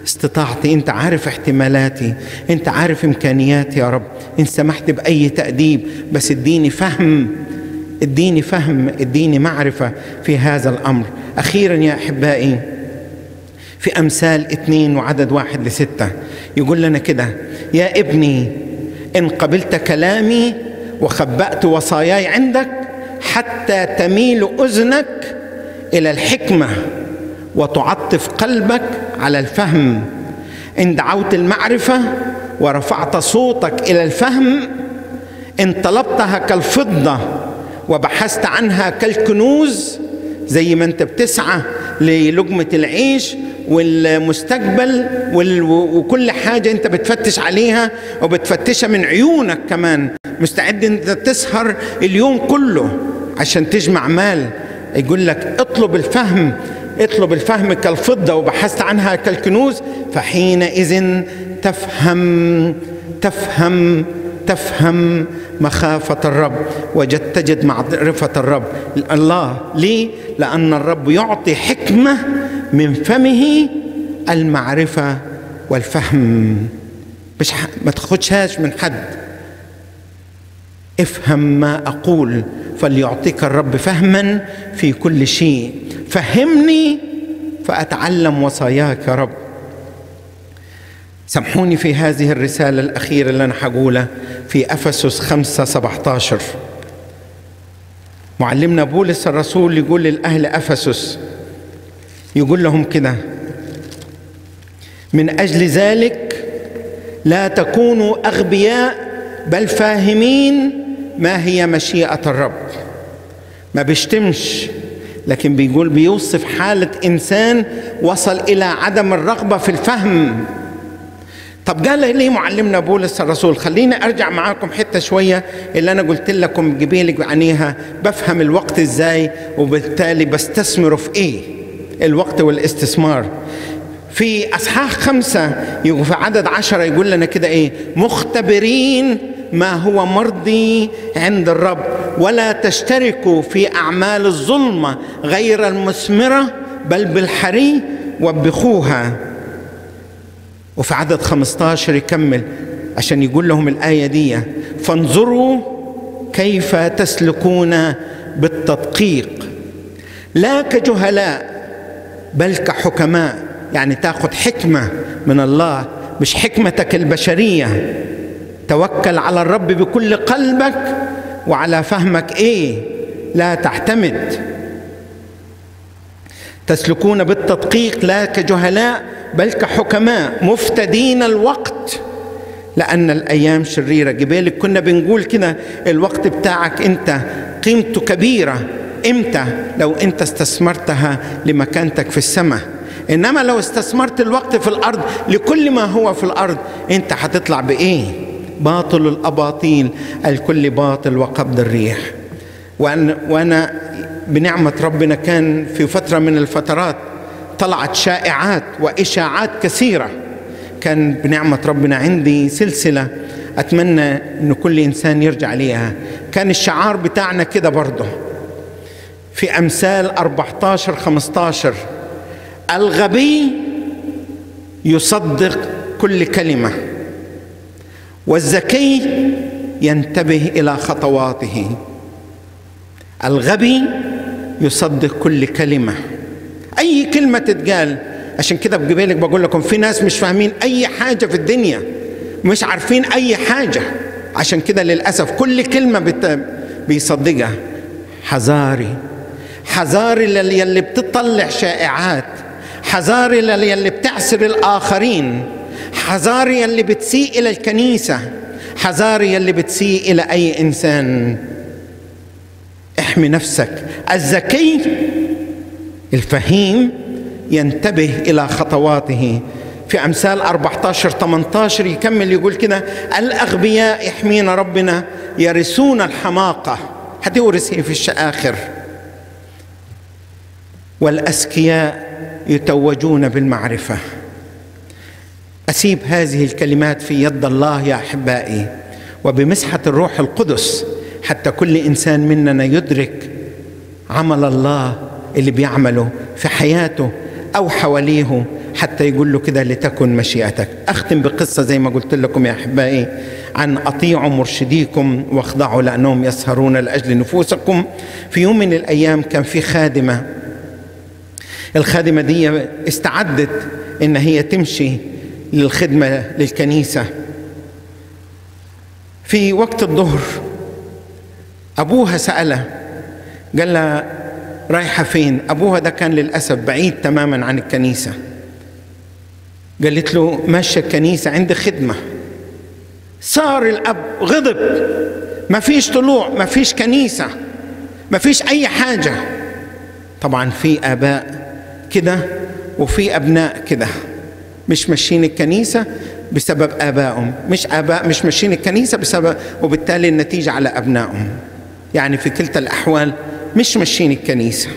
A: استطاعتي انت عارف احتمالاتي انت عارف امكانياتي يا رب ان سمحت باي تاديب بس اديني فهم اديني فهم اديني معرفه في هذا الامر اخيرا يا احبائي في امثال اثنين وعدد واحد لسته يقول لنا كده يا ابني ان قبلت كلامي وخبأت وصاياي عندك حتى تميل اذنك الى الحكمه وتعطف قلبك على الفهم ان دعوت المعرفه ورفعت صوتك الى الفهم ان طلبتها كالفضه وبحثت عنها كالكنوز زي ما انت بتسعى للقمه العيش والمستقبل وكل حاجة أنت بتفتش عليها وبتفتشها من عيونك كمان مستعد أنت تسهر اليوم كله عشان تجمع مال يقول لك اطلب الفهم اطلب الفهم كالفضة وبحثت عنها كالكنوز فحينئذ تفهم تفهم تفهم مخافة الرب وجد تجد معرفة الرب الله ليه؟ لأن الرب يعطي حكمة من فمه المعرفة والفهم مش ح... ما تاخدشهاش من حد افهم ما أقول فليعطيك الرب فهما في كل شيء فهمني فأتعلم وصاياك يا رب سامحوني في هذه الرسالة الأخيرة اللي أنا حقولها في أفسس خمسة سبعة عشر معلمنا بولس الرسول يقول للأهل أفسس يقول لهم كده من أجل ذلك لا تكونوا أغبياء بل فاهمين ما هي مشيئة الرب ما بيشتمش لكن بيقول بيوصف حالة إنسان وصل إلى عدم الرغبة في الفهم طب قال ليه معلمنا بولس الرسول خليني ارجع معاكم حته شويه اللي انا قلت لكم جبيلك عنيها بفهم الوقت ازاي وبالتالي بستثمره في ايه الوقت والاستثمار في اصحاح خمسه في عدد عشره يقول لنا كده ايه مختبرين ما هو مرضي عند الرب ولا تشتركوا في اعمال الظلمه غير المثمره بل بالحري وبخوها وفي عدد 15 يكمل عشان يقول لهم الآية دي فانظروا كيف تسلكون بالتدقيق لا كجهلاء بل كحكماء يعني تاخذ حكمة من الله مش حكمتك البشرية توكل على الرب بكل قلبك وعلى فهمك ايه لا تعتمد تسلكون بالتدقيق لا كجهلاء بل كحكماء مفتدين الوقت لأن الأيام شريرة جبالك كنا بنقول كده الوقت بتاعك أنت قيمته كبيرة إمتى لو أنت استثمرتها لمكانتك في السماء إنما لو استثمرت الوقت في الأرض لكل ما هو في الأرض أنت هتطلع بإيه باطل الأباطيل الكل باطل وقبض الريح وأنا, وأنا بنعمة ربنا كان في فترة من الفترات طلعت شائعات وإشاعات كثيرة كان بنعمة ربنا عندي سلسلة أتمنى أن كل إنسان يرجع ليها كان الشعار بتاعنا كده برضه في أمثال 14 15 الغبي يصدق كل كلمة والذكي ينتبه إلى خطواته الغبي يصدق كل كلمة أي كلمة تتقال عشان كده بجيبلك بقول لكم في ناس مش فاهمين أي حاجة في الدنيا مش عارفين أي حاجة عشان كده للأسف كل كلمة بت... بيصدقها حذاري حذاري للي بتطلع شائعات حذاري للي بتعسر الآخرين حذاري اللي بتسيء إلى الكنيسة حذاري اللي بتسيء إلى أي إنسان احمي نفسك الذكي الفهيم ينتبه إلى خطواته في أمثال 14 18 يكمل يقول كده الأغبياء يحمينا ربنا يرثون الحماقة هتورث في الآخر والأذكياء يتوجون بالمعرفة أسيب هذه الكلمات في يد الله يا أحبائي وبمسحة الروح القدس حتى كل إنسان مننا يدرك عمل الله اللي بيعمله في حياته أو حواليه حتى يقول له كده لتكن مشيئتك أختم بقصة زي ما قلت لكم يا أحبائي عن أطيعوا مرشديكم واخضعوا لأنهم يسهرون لأجل نفوسكم في يوم من الأيام كان في خادمة الخادمة دي استعدت إن هي تمشي للخدمة للكنيسة في وقت الظهر أبوها سأله قال لها رايحة فين أبوها ده كان للأسف بعيد تماما عن الكنيسة قالت له ماشية الكنيسة عندي خدمة صار الأب غضب ما فيش طلوع ما فيش كنيسة ما فيش أي حاجة طبعا في آباء كده وفي أبناء كده مش ماشيين الكنيسة بسبب آبائهم مش آباء مش ماشيين الكنيسة بسبب وبالتالي النتيجة على أبنائهم يعني في كلتا الأحوال مش ماشيين الكنيسة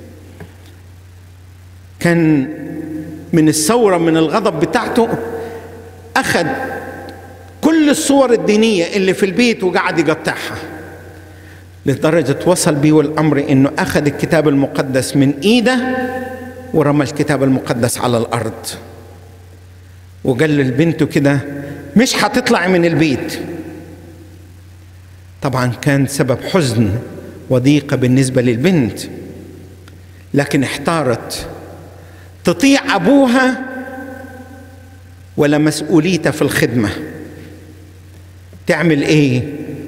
A: كان من الثورة من الغضب بتاعته أخذ كل الصور الدينية اللي في البيت وقعد يقطعها لدرجة وصل بيه الأمر إنه أخذ الكتاب المقدس من إيده ورمى الكتاب المقدس على الأرض وقال لبنته كده مش هتطلع من البيت طبعا كان سبب حزن وضيقة بالنسبة للبنت لكن احتارت تطيع أبوها ولا مسؤوليتها في الخدمة تعمل ايه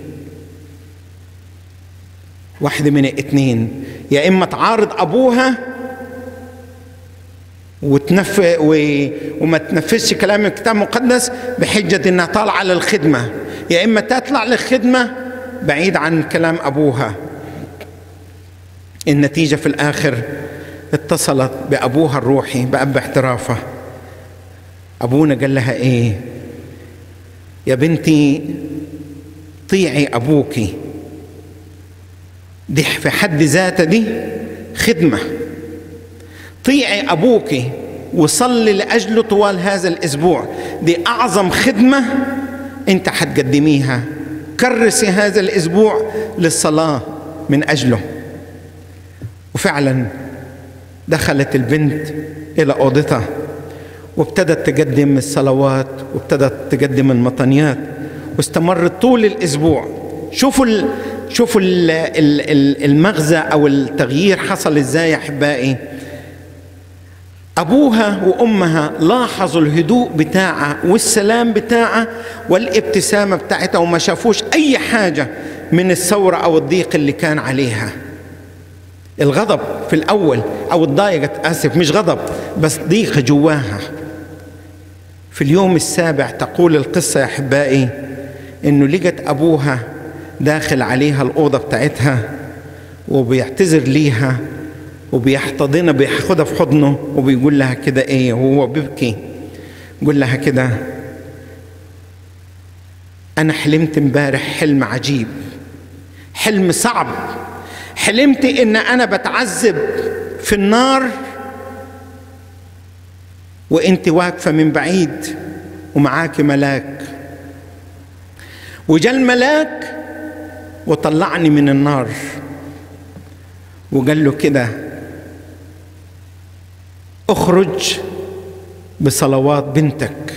A: واحدة من الاثنين يا إما تعارض أبوها وتنف و... وما تنفذش كلام الكتاب المقدس بحجة إنها طالعة للخدمة يا إما تطلع للخدمة بعيد عن كلام أبوها النتيجة في الآخر اتصلت بأبوها الروحي بأب احترافه أبونا قال لها إيه يا بنتي طيعي أبوك دي في حد ذاتها دي خدمة طيعي أبوك وصلي لأجله طوال هذا الأسبوع دي أعظم خدمة أنت حتقدميها كرسي هذا الأسبوع للصلاة من أجله وفعلا دخلت البنت إلى أوضتها وابتدت تقدم الصلوات وابتدت تقدم المطنيات واستمرت طول الأسبوع شوفوا ال شوفوا ال ال المغزى أو التغيير حصل إزاي يا أحبائي أبوها وأمها لاحظوا الهدوء بتاعها والسلام بتاعها والابتسامة بتاعتها وما شافوش أي حاجة من الثورة أو الضيق اللي كان عليها الغضب في الأول أو الضايقة آسف مش غضب بس ضيق جواها في اليوم السابع تقول القصة يا أحبائي إنه لقت أبوها داخل عليها الأوضة بتاعتها وبيعتذر ليها وبيحتضنها بياخدها في حضنه وبيقول لها كده ايه وهو بيبكي يقول لها كده انا حلمت امبارح حلم عجيب حلم صعب حلمت ان انا بتعذب في النار وانت واقفه من بعيد ومعاك ملاك وجا الملاك وطلعني من النار وقال له كده اخرج بصلوات بنتك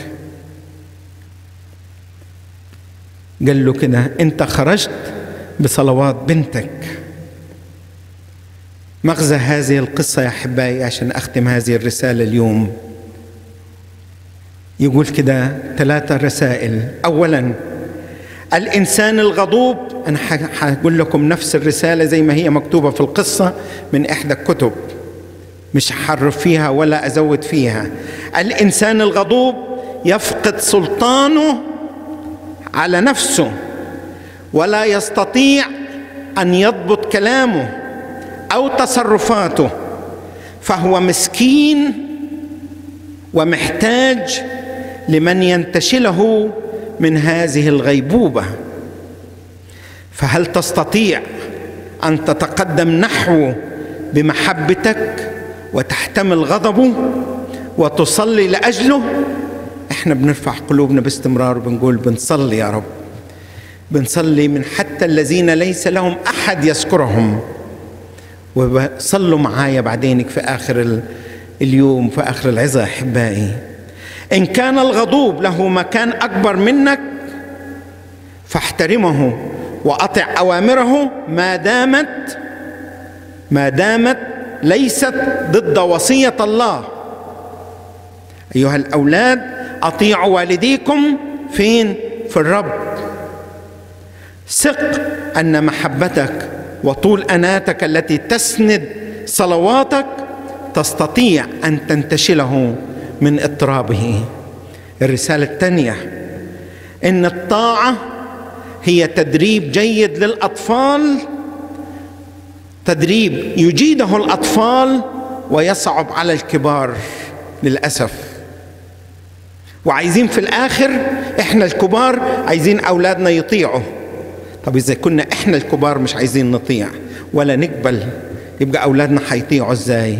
A: قال له كده انت خرجت بصلوات بنتك مغزى هذه القصة يا أحبائي عشان أختم هذه الرسالة اليوم يقول كده ثلاثة رسائل أولا الإنسان الغضوب أنا هقول لكم نفس الرسالة زي ما هي مكتوبة في القصة من إحدى الكتب مش هحرف فيها ولا أزود فيها الإنسان الغضوب يفقد سلطانه على نفسه ولا يستطيع أن يضبط كلامه أو تصرفاته فهو مسكين ومحتاج لمن ينتشله من هذه الغيبوبه فهل تستطيع ان تتقدم نحوه بمحبتك وتحتمل غضبه وتصلي لاجله احنا بنرفع قلوبنا باستمرار وبنقول بنصلي يا رب بنصلي من حتى الذين ليس لهم احد يذكرهم وصلوا معايا بعدينك في اخر اليوم في آخر العظة أحبائي إن كان الغضوب له مكان أكبر منك فاحترمه وأطع أوامره ما دامت ما دامت ليست ضد وصية الله أيها الأولاد أطيعوا والديكم فين؟ في الرب ثق أن محبتك وطول أناتك التي تسند صلواتك تستطيع أن تنتشله من اضطرابه الرسالة الثانية إن الطاعة هي تدريب جيد للأطفال تدريب يجيده الأطفال ويصعب على الكبار للأسف وعايزين في الآخر إحنا الكبار عايزين أولادنا يطيعوا طب إذا كنا إحنا الكبار مش عايزين نطيع ولا نقبل يبقى أولادنا حيطيعوا إزاي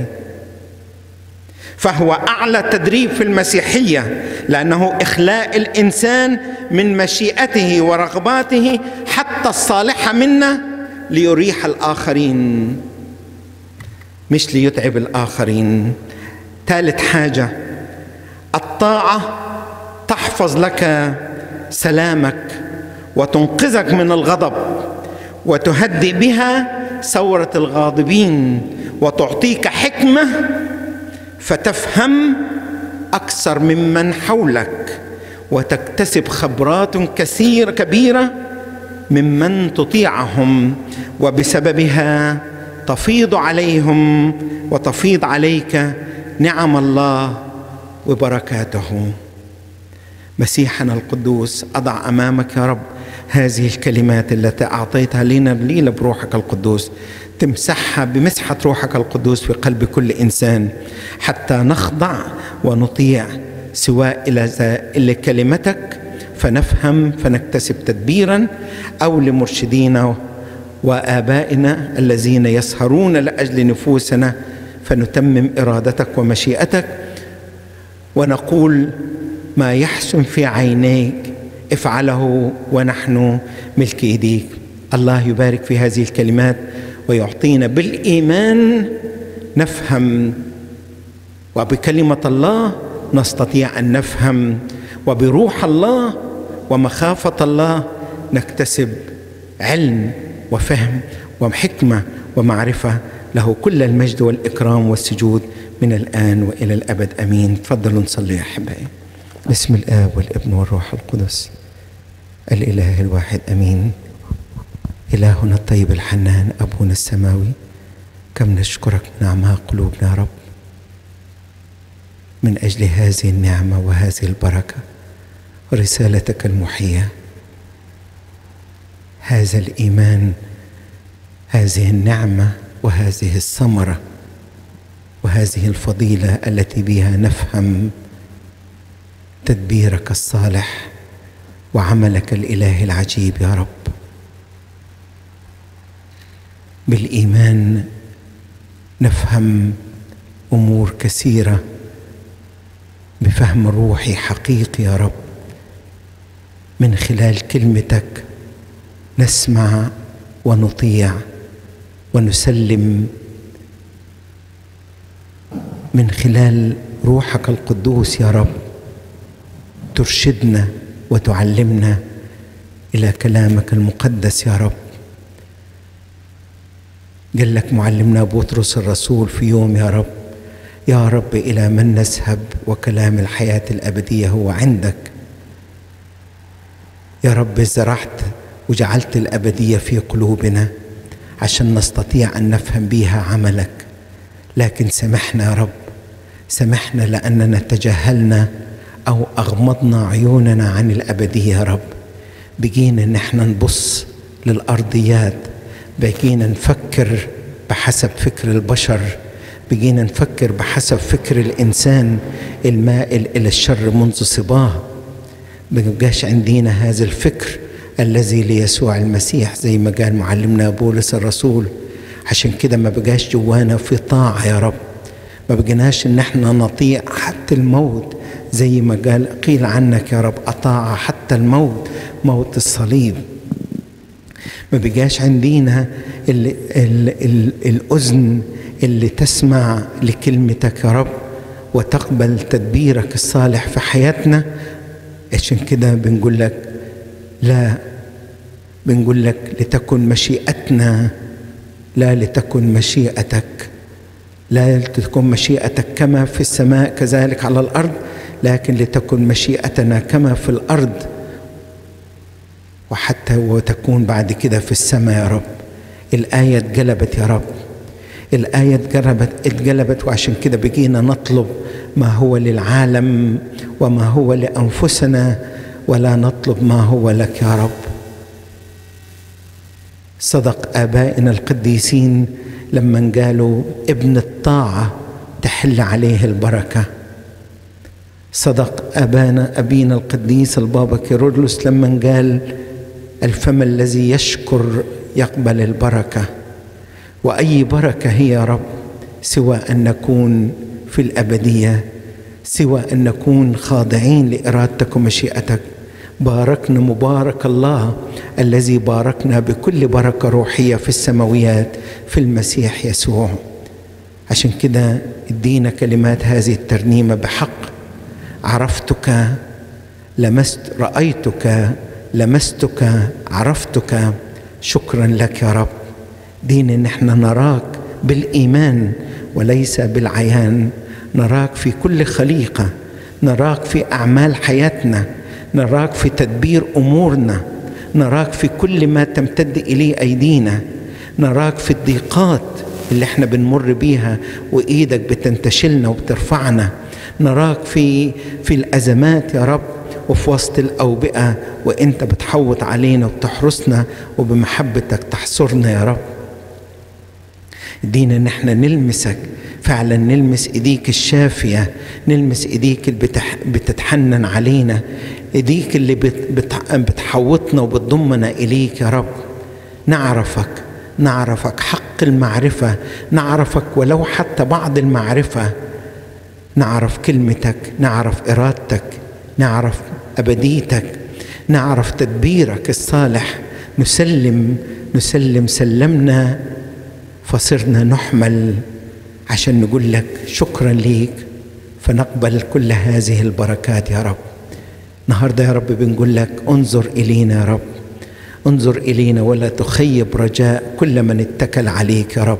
A: فهو اعلى تدريب في المسيحيه لانه اخلاء الانسان من مشيئته ورغباته حتى الصالحه منا ليريح الاخرين مش ليتعب الاخرين ثالث حاجه الطاعه تحفظ لك سلامك وتنقذك من الغضب وتهدئ بها ثوره الغاضبين وتعطيك حكمه فتفهم اكثر ممن حولك وتكتسب خبرات كثيره كبيره ممن تطيعهم وبسببها تفيض عليهم وتفيض عليك نعم الله وبركاته مسيحنا القدوس اضع امامك يا رب هذه الكلمات التي اعطيتها لنا الليله بروحك القدوس تمسحها بمسحة روحك القدوس في قلب كل إنسان حتى نخضع ونطيع سواء إلى إلى كلمتك فنفهم فنكتسب تدبيرا أو لمرشدينا وآبائنا الذين يسهرون لأجل نفوسنا فنتمم إرادتك ومشيئتك ونقول ما يحسن في عينيك افعله ونحن ملك ايديك الله يبارك في هذه الكلمات ويعطينا بالايمان نفهم وبكلمه الله نستطيع ان نفهم وبروح الله ومخافه الله نكتسب علم وفهم وحكمه ومعرفه له كل المجد والاكرام والسجود من الان والى الابد امين تفضلوا نصلي يا احبائي بسم الاب والابن والروح القدس الاله الواحد امين إلهنا الطيب الحنان أبونا السماوي كم نشكرك من أعماق قلوبنا يا رب من أجل هذه النعمة وهذه البركة رسالتك المحية هذا الإيمان هذه النعمة وهذه الثمرة وهذه الفضيلة التي بها نفهم تدبيرك الصالح وعملك الإله العجيب يا رب بالايمان نفهم امور كثيره بفهم روحي حقيقي يا رب من خلال كلمتك نسمع ونطيع ونسلم من خلال روحك القدوس يا رب ترشدنا وتعلمنا الى كلامك المقدس يا رب قال لك معلمنا بطرس الرسول في يوم يا رب يا رب الى من نذهب وكلام الحياه الابديه هو عندك يا رب زرعت وجعلت الابديه في قلوبنا عشان نستطيع ان نفهم بها عملك لكن سمحنا يا رب سمحنا لاننا تجاهلنا او اغمضنا عيوننا عن الابديه يا رب بقينا ان احنا نبص للارضيات بقينا نفكر بحسب فكر البشر بقينا نفكر بحسب فكر الانسان المائل الى الشر منذ صباه ما بقاش عندنا هذا الفكر الذي ليسوع المسيح زي ما قال معلمنا بولس الرسول عشان كده ما بقاش جوانا في طاعة يا رب ما بقيناش ان احنا نطيع حتى الموت زي ما قال قيل عنك يا رب أطاع حتى الموت موت الصليب ما بقاش عندنا ال ال ال الأذن اللي تسمع لكلمتك يا رب وتقبل تدبيرك الصالح في حياتنا عشان كده بنقول لك لا بنقول لك لتكن مشيئتنا لا لتكن مشيئتك لا تكن مشيئتك كما في السماء كذلك على الارض لكن لتكن مشيئتنا كما في الارض وحتى وتكون بعد كده في السماء يا رب الايه اتجلبت يا رب الايه اتجلبت اتجلبت وعشان كده بقينا نطلب ما هو للعالم وما هو لانفسنا ولا نطلب ما هو لك يا رب صدق ابائنا القديسين لما قالوا ابن الطاعه تحل عليه البركه صدق ابانا ابينا القديس البابا كيرلس لما قال الفم الذي يشكر يقبل البركه واي بركه هي يا رب سوى ان نكون في الابديه سوى ان نكون خاضعين لارادتك ومشيئتك باركنا مبارك الله الذي باركنا بكل بركه روحيه في السماويات في المسيح يسوع عشان كده ادينا كلمات هذه الترنيمه بحق عرفتك لمست رايتك لمستك عرفتك شكرا لك يا رب دين ان احنا نراك بالايمان وليس بالعيان نراك في كل خليقه نراك في اعمال حياتنا نراك في تدبير امورنا نراك في كل ما تمتد اليه ايدينا نراك في الضيقات اللي احنا بنمر بيها وايدك بتنتشلنا وبترفعنا نراك في في الازمات يا رب وفي وسط الاوبئه وانت بتحوط علينا وبتحرسنا وبمحبتك تحصرنا يا رب ادينا ان احنا نلمسك فعلا نلمس ايديك الشافيه نلمس ايديك اللي بتح بتتحنن علينا ايديك اللي بت بت بتحوطنا وبتضمنا اليك يا رب نعرفك نعرفك حق المعرفه نعرفك ولو حتى بعض المعرفه نعرف كلمتك نعرف ارادتك نعرف ابديتك نعرف تدبيرك الصالح نسلم نسلم سلمنا فصرنا نحمل عشان نقول لك شكرا ليك فنقبل كل هذه البركات يا رب النهارده يا رب بنقول لك انظر الينا يا رب انظر الينا ولا تخيب رجاء كل من اتكل عليك يا رب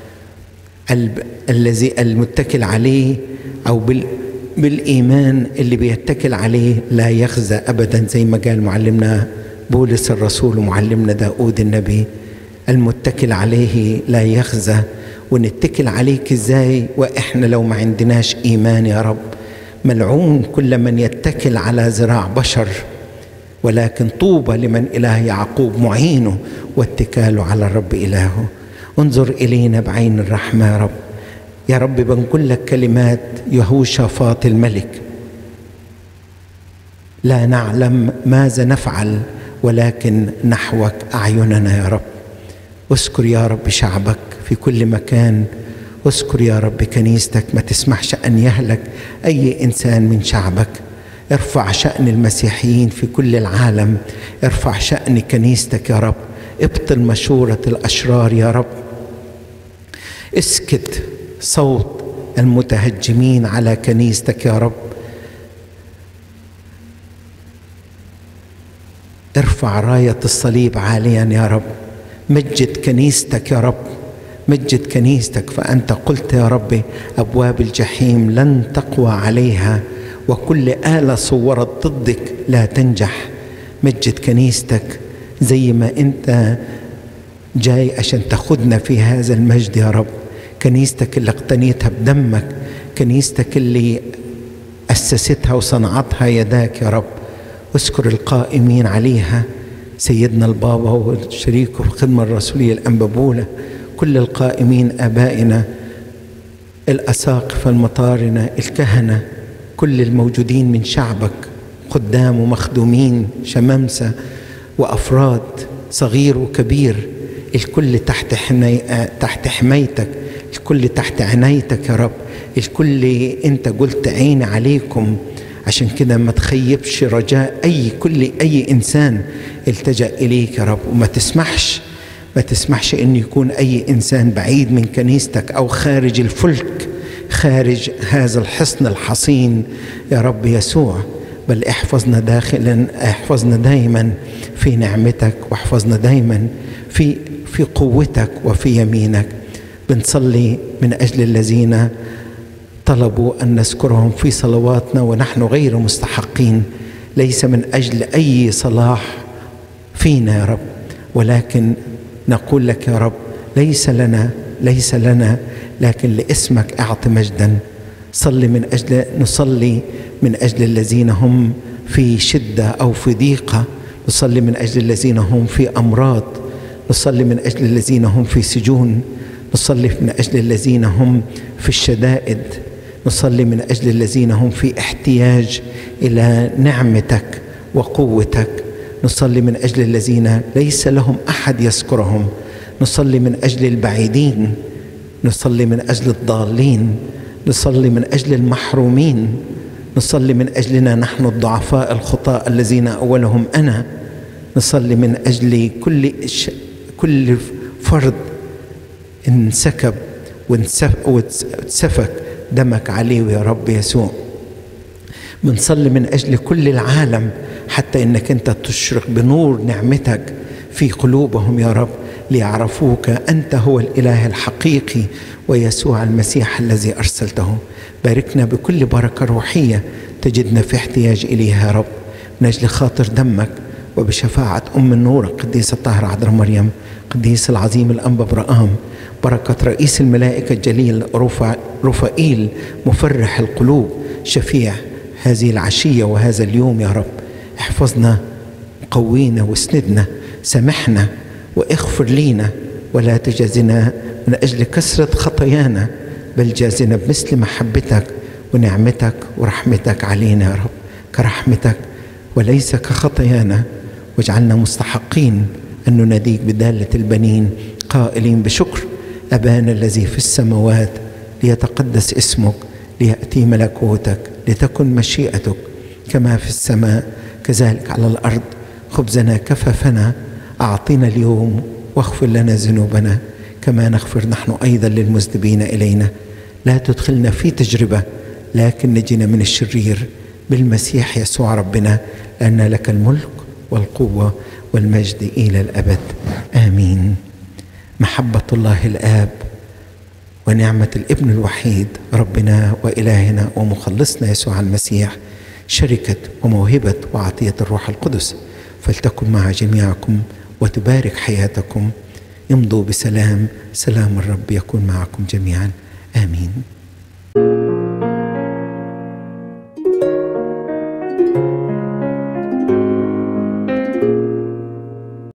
A: الذي المتكل عليه او بال بالايمان اللي بيتكل عليه لا يخزى ابدا زي ما قال معلمنا بولس الرسول ومعلمنا داود النبي المتكل عليه لا يخزى ونتكل عليك ازاي واحنا لو ما عندناش ايمان يا رب ملعون كل من يتكل على ذراع بشر ولكن طوبى لمن اله يعقوب معينه واتكاله على الرب الهه انظر الينا بعين الرحمه يا رب يا رب بنقول لك كلمات يهوشافاط الملك لا نعلم ماذا نفعل ولكن نحوك اعيننا يا رب اذكر يا رب شعبك في كل مكان اذكر يا رب كنيستك ما تسمحش ان يهلك اي انسان من شعبك ارفع شان المسيحيين في كل العالم ارفع شان كنيستك يا رب ابطل مشوره الاشرار يا رب اسكت صوت المتهجمين على كنيستك يا رب ارفع رايه الصليب عاليا يا رب مجد كنيستك يا رب مجد كنيستك فانت قلت يا رب ابواب الجحيم لن تقوى عليها وكل اله صورت ضدك لا تنجح مجد كنيستك زي ما انت جاي عشان تاخدنا في هذا المجد يا رب كنيستك اللي اقتنيتها بدمك كنيستك اللي اسستها وصنعتها يداك يا رب اذكر القائمين عليها سيدنا البابا وشريكه في الخدمة الرسولية الأنبابولة كل القائمين آبائنا الأساقفة المطارنة الكهنة كل الموجودين من شعبك خدام ومخدومين شمامسة وأفراد صغير وكبير الكل تحت حمي... تحت حمايتك الكل تحت عنايتك يا رب الكل انت قلت عيني عليكم عشان كده ما تخيبش رجاء اي كل اي انسان التجا اليك يا رب وما تسمحش ما تسمحش ان يكون اي انسان بعيد من كنيستك او خارج الفلك خارج هذا الحصن الحصين يا رب يسوع بل احفظنا داخلا احفظنا دائما في نعمتك واحفظنا دائما في في قوتك وفي يمينك بنصلي من اجل الذين طلبوا ان نذكرهم في صلواتنا ونحن غير مستحقين ليس من اجل اي صلاح فينا يا رب ولكن نقول لك يا رب ليس لنا ليس لنا لكن لاسمك اعط مجدا صلي من اجل نصلي من اجل الذين هم في شده او في ضيقه نصلي من اجل الذين هم في امراض نصلي من اجل الذين هم في سجون نصلي من اجل الذين هم في الشدائد نصلي من اجل الذين هم في احتياج الى نعمتك وقوتك نصلي من اجل الذين ليس لهم احد يذكرهم نصلي من اجل البعيدين نصلي من اجل الضالين نصلي من اجل المحرومين نصلي من اجلنا نحن الضعفاء الخطاء الذين اولهم انا نصلي من اجل كل كل فرد انسكب واتسفك دمك عليه يا رب يسوع بنصلي من اجل كل العالم حتى انك انت تشرق بنور نعمتك في قلوبهم يا رب ليعرفوك انت هو الاله الحقيقي ويسوع المسيح الذي ارسلته باركنا بكل بركه روحيه تجدنا في احتياج اليها يا رب من اجل خاطر دمك وبشفاعه ام النور القديسه الطاهره عذراء مريم قديس العظيم الانبا برآم بركه رئيس الملائكه الجليل رفع رفائيل مفرح القلوب شفيع هذه العشيه وهذا اليوم يا رب احفظنا قوينا واسندنا سامحنا واغفر لينا ولا تجازنا من اجل كثره خطايانا بل جازنا بمثل محبتك ونعمتك ورحمتك علينا يا رب كرحمتك وليس كخطايانا واجعلنا مستحقين ان نناديك بداله البنين قائلين بشكر ابانا الذي في السماوات ليتقدس اسمك لياتي ملكوتك لتكن مشيئتك كما في السماء كذلك على الارض خبزنا كفافنا اعطنا اليوم واغفر لنا ذنوبنا كما نغفر نحن ايضا للمذنبين الينا لا تدخلنا في تجربه لكن نجنا من الشرير بالمسيح يسوع ربنا لان لك الملك والقوه والمجد الى الابد امين محبه الله الاب ونعمه الابن الوحيد ربنا والهنا ومخلصنا يسوع المسيح شركه وموهبه وعطيه الروح القدس فلتكن مع جميعكم وتبارك حياتكم امضوا بسلام سلام الرب يكون معكم جميعا امين